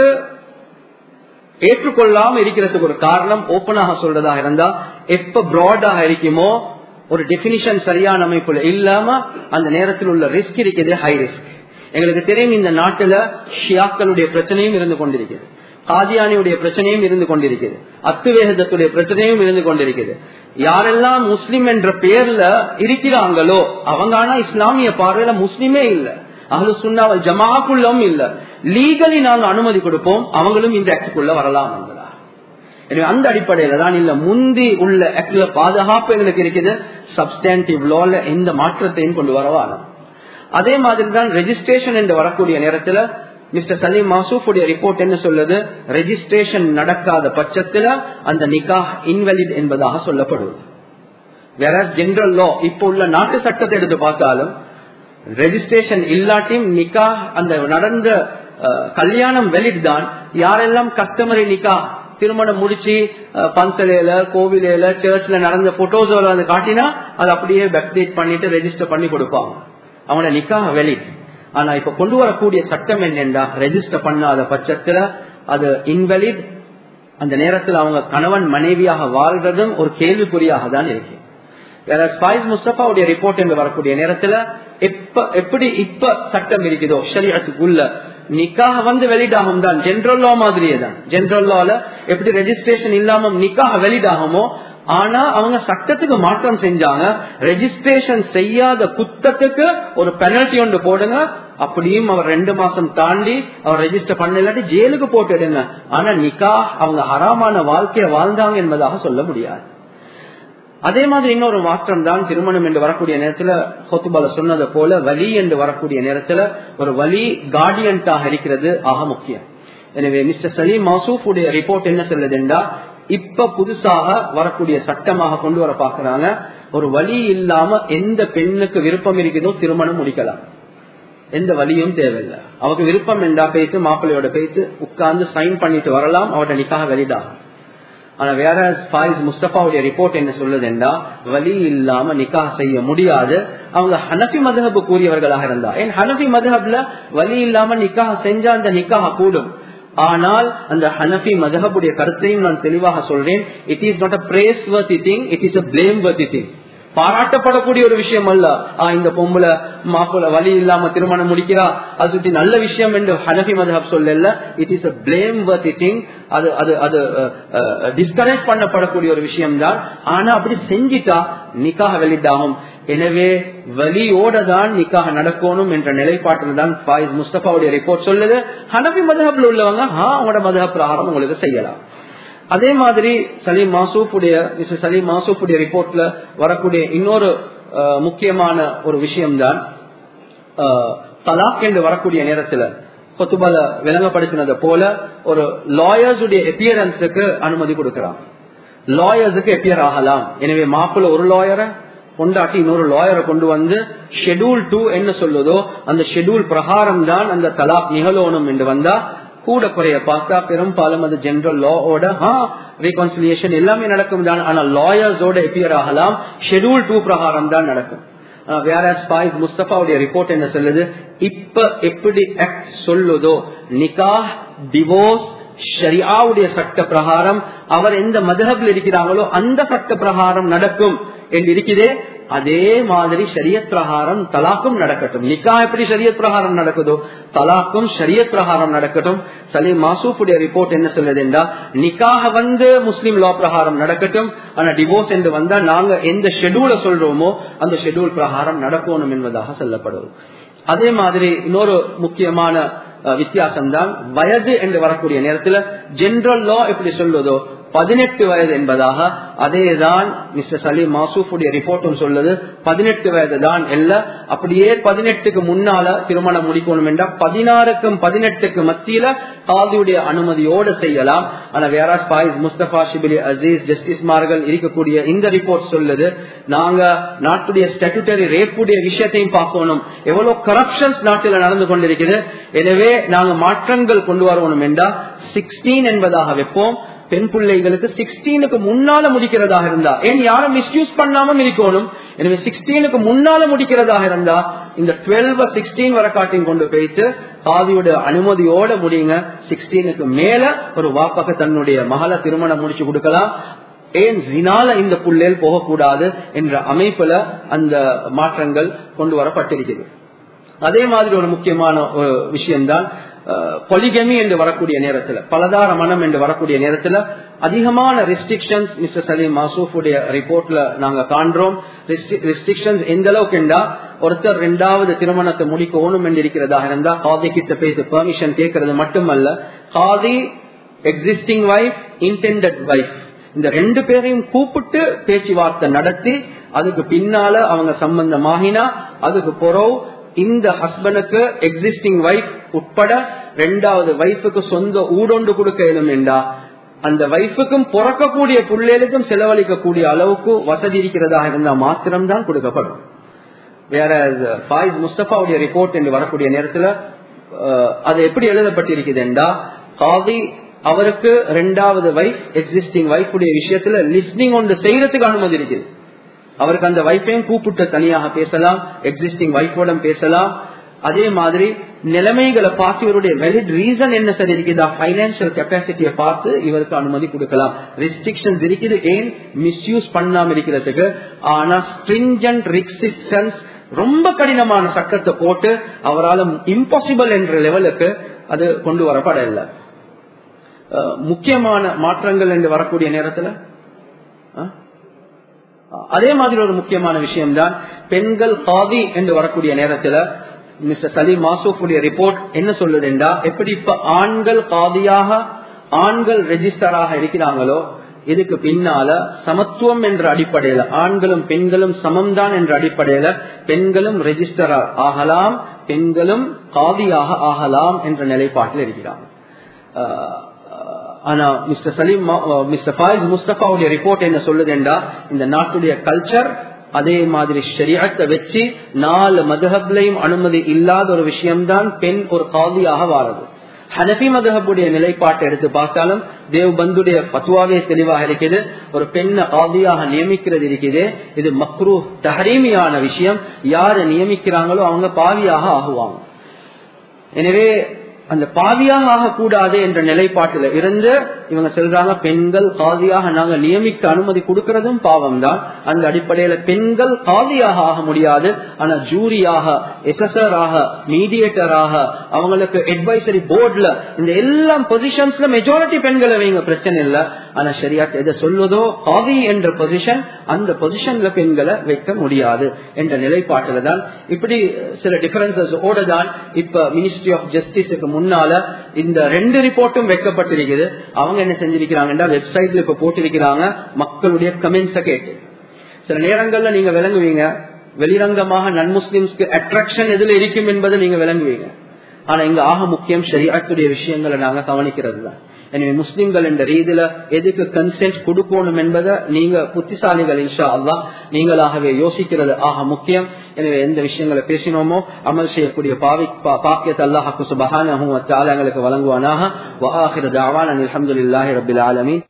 ஏற்றுக்கொள்ளாம இருக்கிறதுக்கு ஒரு காரணம் ஓப்பனாக சொல்றதாக இருந்தா எப்ப பிராடாக இருக்குமோ ஒரு டெபினிஷன் சரியான அமைப்புல இல்லாம அந்த நேரத்தில் உள்ள ரிஸ்க் இருக்குது ஹை ரிஸ்க் எங்களுக்கு தெரியும் இந்த நாட்டுல ஷியாக்களுடைய பிரச்சனையும் இருந்து கொண்டிருக்கிறது காதியானியுடைய பிரச்சனையும் இருந்து கொண்டிருக்கிறது அத்துவேகத்துடைய பிரச்சனையும் இருந்து கொண்டிருக்கிறது யாரெல்லாம் முஸ்லிம் என்ற பேர்ல இருக்கிறாங்களோ அவங்க ஆனா இஸ்லாமிய பார்வையில முஸ்லிமே இல்ல அகலு சுண்ணாவல் ஜமாக்குள்ளும் இல்ல லீகலி நாங்க அனுமதி கொடுப்போம் அவங்களும் இந்த ஆக்டுக்குள்ள வரலாம் என்பதா எனவே அந்த அடிப்படையில தான் இல்ல முந்தி உள்ள ஆக்ட்ல பாதுகாப்பு எங்களுக்கு இருக்குது சப்ஸ்டான்டிவ் லால எந்த மாற்றத்தையும் கொண்டு வரவான அதே மாதிரி தான் ரெஜிஸ்ட்ரேஷன் என்று வரக்கூடிய நேரத்துல மிஸ்டர் சலீம் மாசூஃபுடைய ரிப்போர்ட் என்ன சொல்லுது ரெஜிஸ்ட்ரேஷன் நடக்காத பட்சத்துல அந்த நிகா இன்வெலிட் என்பதாக சொல்லப்படுவது வேற ஜெனரல் லா இப்போ உள்ள நாட்டு சட்டத்தை எடுத்து பார்த்தாலும் ரெஜிஸ்ட்ரேஷன் இல்லாட்டியும் நிக்கா அந்த நடந்த கல்யாணம் வெலிட் தான் யாரெல்லாம் கஸ்டமரி நிக்கா திருமணம் முடிச்சு பன்சலையில கோவிலையில சர்ச்ல நடந்த போட்டோஸோட வந்து காட்டினா அது அப்படியே பேக்டேட் பண்ணிட்டு ரெஜிஸ்டர் பண்ணி கொடுப்பாங்க அவன நிக்கா வெலிட் ஆனா இப்ப கொண்டு வரக்கூடிய சட்டம் என்னென்றா ரெஜிஸ்டர் பண்ணாத பட்சத்துல அது இன்வெலிட் அந்த நேரத்தில் அவங்க கணவன் மனைவியாக வாழ்றதும் ஒரு கேள்விக்குறியாக தான் இருக்கு வேற ஸ்பைஸ் முஸ்தபாவுடைய ரிப்போர்ட் என்று வரக்கூடிய நேரத்துல எப்ப எப்படி இப்ப சட்டம் இருக்குதோ ஷரியத்துக்குள்ள நிக்காக வந்து வெளிட் ஆகும் தான் ஜென்ரல் லா மாதிரியே தான் ஜென்ரல் லால எப்படி ரெஜிஸ்ட்ரேஷன் இல்லாம நிக்காக வெளிட் ஆகுமோ ஆனா அவங்க சட்டத்துக்கு மாற்றம் செஞ்சாங்க ரெஜிஸ்ட்ரேஷன் செய்யாத குத்தத்துக்கு ஒரு பெனல்டி ஒன்று போடுங்க அப்படியும் அவர் ரெண்டு மாசம் தாண்டி அவர் ரெஜிஸ்டர் பண்ண இல்லாட்டி ஜெயிலுக்கு போட்டுடுங்க ஆனா நிக்கா அவங்க ஹராமான வாழ்க்கையை வாழ்ந்தாங்க என்பதாக சொல்ல முடியாது அதே மாதிரி இன்னொரு மாற்றம் தான் திருமணம் என்று வரக்கூடிய நேரத்துல ஹொத்துபால சொன்னதை போல வலி என்று வரக்கூடிய நேரத்துல ஒரு வலி கார்டியன்டாக இருக்கிறது ஆக முக்கியம் எனவே மிஸ்டர் சலீம் மசூப் உடைய ரிப்போர்ட் என்ன சொல்லுதுண்டா இப்ப புதுசாக வரக்கூடிய சட்டமாக கொண்டு வர பாக்குறாங்க ஒரு வழி இல்லாம எந்த பெண்ணுக்கு விருப்பம் இருக்குதோ திருமணம் முடிக்கலாம் எந்த வழியும் தேவையில்லை அவக்கு விருப்பம் என்றா பேசி மாப்பிள்ளையோட பேசி உட்கார்ந்து சைன் பண்ணிட்டு வரலாம் அவட நிக்காக வெளிதாகும் ஆனா வேற ஃபாயிஸ் முஸ்தபாவுடைய ரிப்போர்ட் என்ன சொல்லுதுண்டா வழி இல்லாம நிக்காக செய்ய முடியாது அவங்க ஹனபி மதஹபு கூறியவர்களாக இருந்தா ஏன் ஹனபி மதஹப்ல வழி இல்லாம நிக்காக செஞ்சா அந்த நிக்காக கூடும் ஆனால் அந்த ஹனபி மதஹபுடைய கருத்தையும் நான் தெளிவாக சொல்றேன் it is not a praiseworthy thing it is a blameworthy thing பாராட்டப்படக்கூடிய ஒரு விஷயம் அல்ல இந்த பொம்பளை மாப்பிள்ள வழி இல்லாம திருமணம் முடிக்கிறா அது சுற்றி நல்ல விஷயம் என்று ஹனபி மதஹப் சொல்லல it is a blameworthy thing அது அது அது டிஸ்கரேஜ் பண்ணப்படக்கூடிய ஒரு விஷயம் தான் ஆனா அப்படி செஞ்சிட்டா நிக்காக வெளியிட்டாகும் எனவே வலியோட தான் நிக்காக நடக்கணும் என்ற நிலைப்பாட்டில் தான் ஃபாயிஸ் முஸ்தபாவுடைய ரிப்போர்ட் சொல்லுது ஹனபி மதஹப்ல உள்ளவங்க ஹா அவங்களோட மதஹப் பிரகாரம் உங்களுக்கு செய்யலாம் அதே மாதிரி சலீம் மாசூஃபுடைய மிஸ்டர் சலீம் மாசூஃபுடைய ரிப்போர்ட்ல வரக்கூடிய இன்னொரு முக்கியமான ஒரு விஷயம்தான் தலாக் என்று வரக்கூடிய நேரத்துல கொத்துபால விளங்கப்படுத்தினது போல ஒரு லாயர்ஸ் உடைய எப்பியரன்ஸுக்கு அனுமதி கொடுக்கிறான் லாயர்ஸுக்கு எப்பியர் ஆகலாம் எனவே மாப்பிள்ள ஒரு லாயரை கொண்டாட்டி இன்னொரு லாயரை கொண்டு வந்து ஷெடியூல் டூ என்ன சொல்லுதோ அந்த ஷெடியூல் பிரகாரம் தான் அந்த தலாக் நிகழணும் என்று வந்தா கூட குறைய பார்த்தா பெரும்பாலும் அது ஜெனரல் லாவோட ரீகன்சிலியேஷன் எல்லாமே நடக்கும் தான் ஆனா லாயர்ஸோட எப்பியர் ஆகலாம் ஷெடியூல் டூ பிரகாரம் தான் நடக்கும் வேற ஸ்பாய்ஸ் முஸ்தபாவுடைய ரிப்போர்ட் என்ன சொல்லுது இப்ப எப்படி ஆக்ட் சொல்லுதோ நிகா டிவோர்ஸ் ஷரியாவுடைய சட்ட பிரகாரம் அவர் எந்த மதகபில் இருக்கிறாங்களோ அந்த சட்ட பிரகாரம் நடக்கும் என்று இருக்கிறதே அதே மாதிரி ஷரியத் பிரகாரம் தலாக்கும் நடக்கட்டும் நிக்கா எப்படி ஷரியத் பிரகாரம் நடக்குதோ தலாக்கும் ஷரியத் பிரகாரம் நடக்கட்டும் சலீம் மாசூஃபுடைய ரிப்போர்ட் என்ன சொல்லுதுண்டா நிக்காக வந்து முஸ்லீம் லா பிரகாரம் நடக்கட்டும் ஆனா டிவோர்ஸ் என்று வந்தா நாங்க எந்த ஷெடியூல சொல்றோமோ அந்த ஷெடியூல் பிரகாரம் நடக்கணும் என்பதாக சொல்லப்படுவது அதே மாதிரி இன்னொரு முக்கியமான வித்தியாசம் தான் வயது என்று வரக்கூடிய நேரத்தில் ஜெனரல் லா எப்படி சொல்லுதோ பதினெட்டு வயது என்பதாக அதேதான் மிஸ்டர் சலீம் மாசூஃபுடைய ரிப்போர்ட்டும் சொல்லுது பதினெட்டு வயது தான் இல்ல அப்படியே பதினெட்டுக்கு முன்னால திருமணம் முடிக்கணும் என்றால் பதினாறுக்கும் பதினெட்டுக்கு மத்தியில காதியுடைய அனுமதியோடு செய்யலாம் ஆனா வேற பாயிஸ் முஸ்தபா ஷிபிலி அசீஸ் ஜஸ்டிஸ்மார்கள் இருக்கக்கூடிய இந்த ரிப்போர்ட் சொல்லுது நாங்க நாட்டுடைய ஸ்டாட்டுட்டரி ரேப்புடைய விஷயத்தையும் பார்க்கணும் எவ்வளவு கரப்ஷன்ஸ் நாட்டில் நடந்து கொண்டிருக்குது எனவே நாங்க மாற்றங்கள் கொண்டு வரணும் என்றா சிக்ஸ்டீன் என்பதாக வைப்போம் பெண் பிள்ளைகளுக்கு சிக்ஸ்டீனுக்கு முன்னால முடிக்கிறதாக இருந்தா ஏன் யாரும் மிஸ்யூஸ் பண்ணாம இருக்கணும் எனவே சிக்ஸ்டீனுக்கு முன்னால முடிக்கிறதாக இருந்தா இந்த டுவெல்வ சிக்ஸ்டீன் வரை காட்டியும் கொண்டு போயிட்டு காவியோட அனுமதியோட முடியுங்க சிக்ஸ்டீனுக்கு மேல ஒரு வாப்பக தன்னுடைய மகளை திருமணம் முடிச்சு கொடுக்கலாம் ஏன் ஜினால இந்த புள்ளேல் போகக்கூடாது என்ற அமைப்புல அந்த மாற்றங்கள் கொண்டு வரப்பட்டிருக்கிறது அதே மாதிரி ஒரு முக்கியமான ஒரு விஷயம்தான் பொலிகமி என்று வரக்கூடிய நேரத்தில் பலதார மனம் என்று வரக்கூடிய நேரத்தில் அதிகமான ரெஸ்ட்ரிக்ஷன்ஸ் மிஸ்டர் சலீம் மாசூஃபுடைய ரிப்போர்ட்ல நாங்க காண்றோம் ரெஸ்ட்ரிக்ஷன்ஸ் எந்த அளவுக்கு என்றா ஒருத்தர் ரெண்டாவது திருமணத்தை முடிக்கணும் என்று இருக்கிறதாக இருந்தா காதி கிட்ட பேச பெர்மிஷன் கேட்கறது மட்டுமல்ல காதி எக்ஸிஸ்டிங் வைஃப் இன்டெண்டட் வைஃப் இந்த ரெண்டு பேரையும் கூப்பிட்டு பேச்சுவார்த்தை நடத்தி அதுக்கு பின்னால அவங்க சம்பந்தமாகினா அதுக்கு பொறவு இந்த ஹஸ்பண்டுக்கு எக்ஸிஸ்டிங் வைஃப் உட்பட ரெண்டாவது வைஃபுக்கு சொந்த ஊடொண்டு கொடுக்க இயலும் என்றா அந்த வைஃபுக்கும் பிறக்கக்கூடிய பிள்ளைகளுக்கும் செலவழிக்கக்கூடிய அளவுக்கு வசதி இருக்கிறதாக இருந்தா மாத்திரம்தான் கொடுக்கப்படும் வேற ஃபாயிஸ் முஸ்தபாவுடைய ரிப்போர்ட் என்று வரக்கூடிய நேரத்துல அது எப்படி எழுதப்பட்டிருக்குது என்றா காதி அவருக்கு ரெண்டாவது வைஃப் எக்ஸிஸ்டிங் வைஃபுடைய விஷயத்துல லிஸ்னிங் ஒன்று செய்யறதுக்கு அனுமதி இருக்குது அவருக்கு அந்த வைஃபையும் கூப்பிட்டு தனியாக பேசலாம் எக்ஸிஸ்டிங் வைஃபோட பேசலாம் அதே மாதிரி நிலைமைகளை பார்த்து இவருடைய வெலிட் ரீசன் என்ன சரி இருக்குதா பைனான்சியல் கெப்பாசிட்டியை பார்த்து இவருக்கு அனுமதி கொடுக்கலாம் ரெஸ்ட்ரிக்ஷன்ஸ் இருக்குது ஏன் மிஸ்யூஸ் பண்ணாம இருக்கிறதுக்கு ஆனா ஸ்ட்ரிஞ்சன்ட் ரெஸ்ட்ரிக்ஷன்ஸ் ரொம்ப கடினமான சட்டத்தை போட்டு அவரால் இம்பாசிபிள் என்ற லெவலுக்கு அது கொண்டு வரப்பட இல்லை முக்கியமான மாற்றங்கள் என்று வரக்கூடிய நேரத்தில் அதே மாதிரி ஒரு முக்கியமான விஷயம்தான் பெண்கள் காதி என்று வரக்கூடிய நேரத்தில் மிஸ்டர் சலீம் மாசூஃபுடைய ரிப்போர்ட் என்ன சொல்லுதுண்டா எப்படி இப்ப ஆண்கள் காதியாக ஆண்கள் ரெஜிஸ்டராக இருக்கிறாங்களோ இதுக்கு பின்னால சமத்துவம் என்ற அடிப்படையில ஆண்களும் பெண்களும் சமம்தான் என்ற அடிப்படையில பெண்களும் ரெஜிஸ்டர் ஆகலாம் பெண்களும் காதியாக ஆகலாம் என்ற நிலைப்பாட்டில் இருக்கிறாங்க ஆனா மிஸ்டர் சலீம் மிஸ்டர் ஃபாயிஸ் முஸ்தபாவுடைய ரிப்போர்ட் என்ன சொல்லுதுண்டா இந்த நாட்டுடைய கல்ச்சர் அதே மாதிரி ஷரியத்தை வச்சு நாலு மதுஹப்லையும் அனுமதி இல்லாத ஒரு விஷயம்தான் பெண் ஒரு காதியாக வாரது ஹனபி மதுஹபுடைய நிலைப்பாட்டை எடுத்து பார்த்தாலும் தேவ்பந்துடைய பத்துவாவே தெளிவாக இருக்குது ஒரு பெண்ணை காதியாக நியமிக்கிறது இருக்குது இது மக்ரூ தஹரீமியான விஷயம் யாரு நியமிக்கிறாங்களோ அவங்க பாவியாக ஆகுவாங்க எனவே அந்த பாவியாக ஆகக்கூடாது என்ற நிலைப்பாட்டில் இருந்து இவங்க சொல்றாங்க பெண்கள் காதியாக நாங்க நியமிக்க அனுமதி கொடுக்கறதும் பாவம் தான் அந்த அடிப்படையில பெண்கள் காதியாக ஆக முடியாது ஆனா ஜூரியாக எஸ்எஸ்ஆராக மீடியேட்டராக அவங்களுக்கு அட்வைசரி போர்ட்ல இந்த எல்லா பொசிஷன்ஸ்ல மெஜாரிட்டி பெண்களை வைங்க பிரச்சனை இல்லை ஆனா சரியாட்டு எதை சொல்வதோ காதி என்ற பொசிஷன் அந்த பொசிஷன்ல பெண்களை வைக்க முடியாது என்ற நிலைப்பாட்டில தான் இப்படி சில டிஃபரன்சஸ் ஓட தான் இப்ப மினிஸ்ட்ரி ஆஃப் ஜஸ்டிஸுக்கு முன்னால இந்த ரெண்டு ரிப்போர்ட்டும் வைக்கப்பட்டிருக்குது அவங்க என்ன செஞ்சிருக்கிறாங்கன்னா வெப்சைட்ல இப்ப போட்டிருக்கிறாங்க மக்களுடைய கமெண்ட்ஸ கேட்டு சில நேரங்கள்ல நீங்க விளங்குவீங்க வெளிரங்கமாக நன் முஸ்லிம்ஸ்க்கு அட்ராக்ஷன் எதுல இருக்கும் என்பதை நீங்க விளங்குவீங்க ஆனா இங்க ஆக முக்கியம் ஷரியாத்துடைய விஷயங்களை நாங்க கவனிக்கிறது தான் எனவே முஸ்லிம்கள் என்ற ரீதியில எதுக்கு கன்சென்ட் கொடுக்கணும் என்பதை நீங்க புத்திசாலிகள் இன்ஷா அல்லா நீங்களாகவே யோசிக்கிறது ஆக முக்கியம் எனவே எந்த விஷயங்களை பேசினோமோ அமல் செய்யக்கூடிய பாவி பாக்கியத்தை அல்லாஹாக்கு சுபஹான எங்களுக்கு வழங்குவானாக அலமதுல்லாஹி ரபில் ஆலமீன்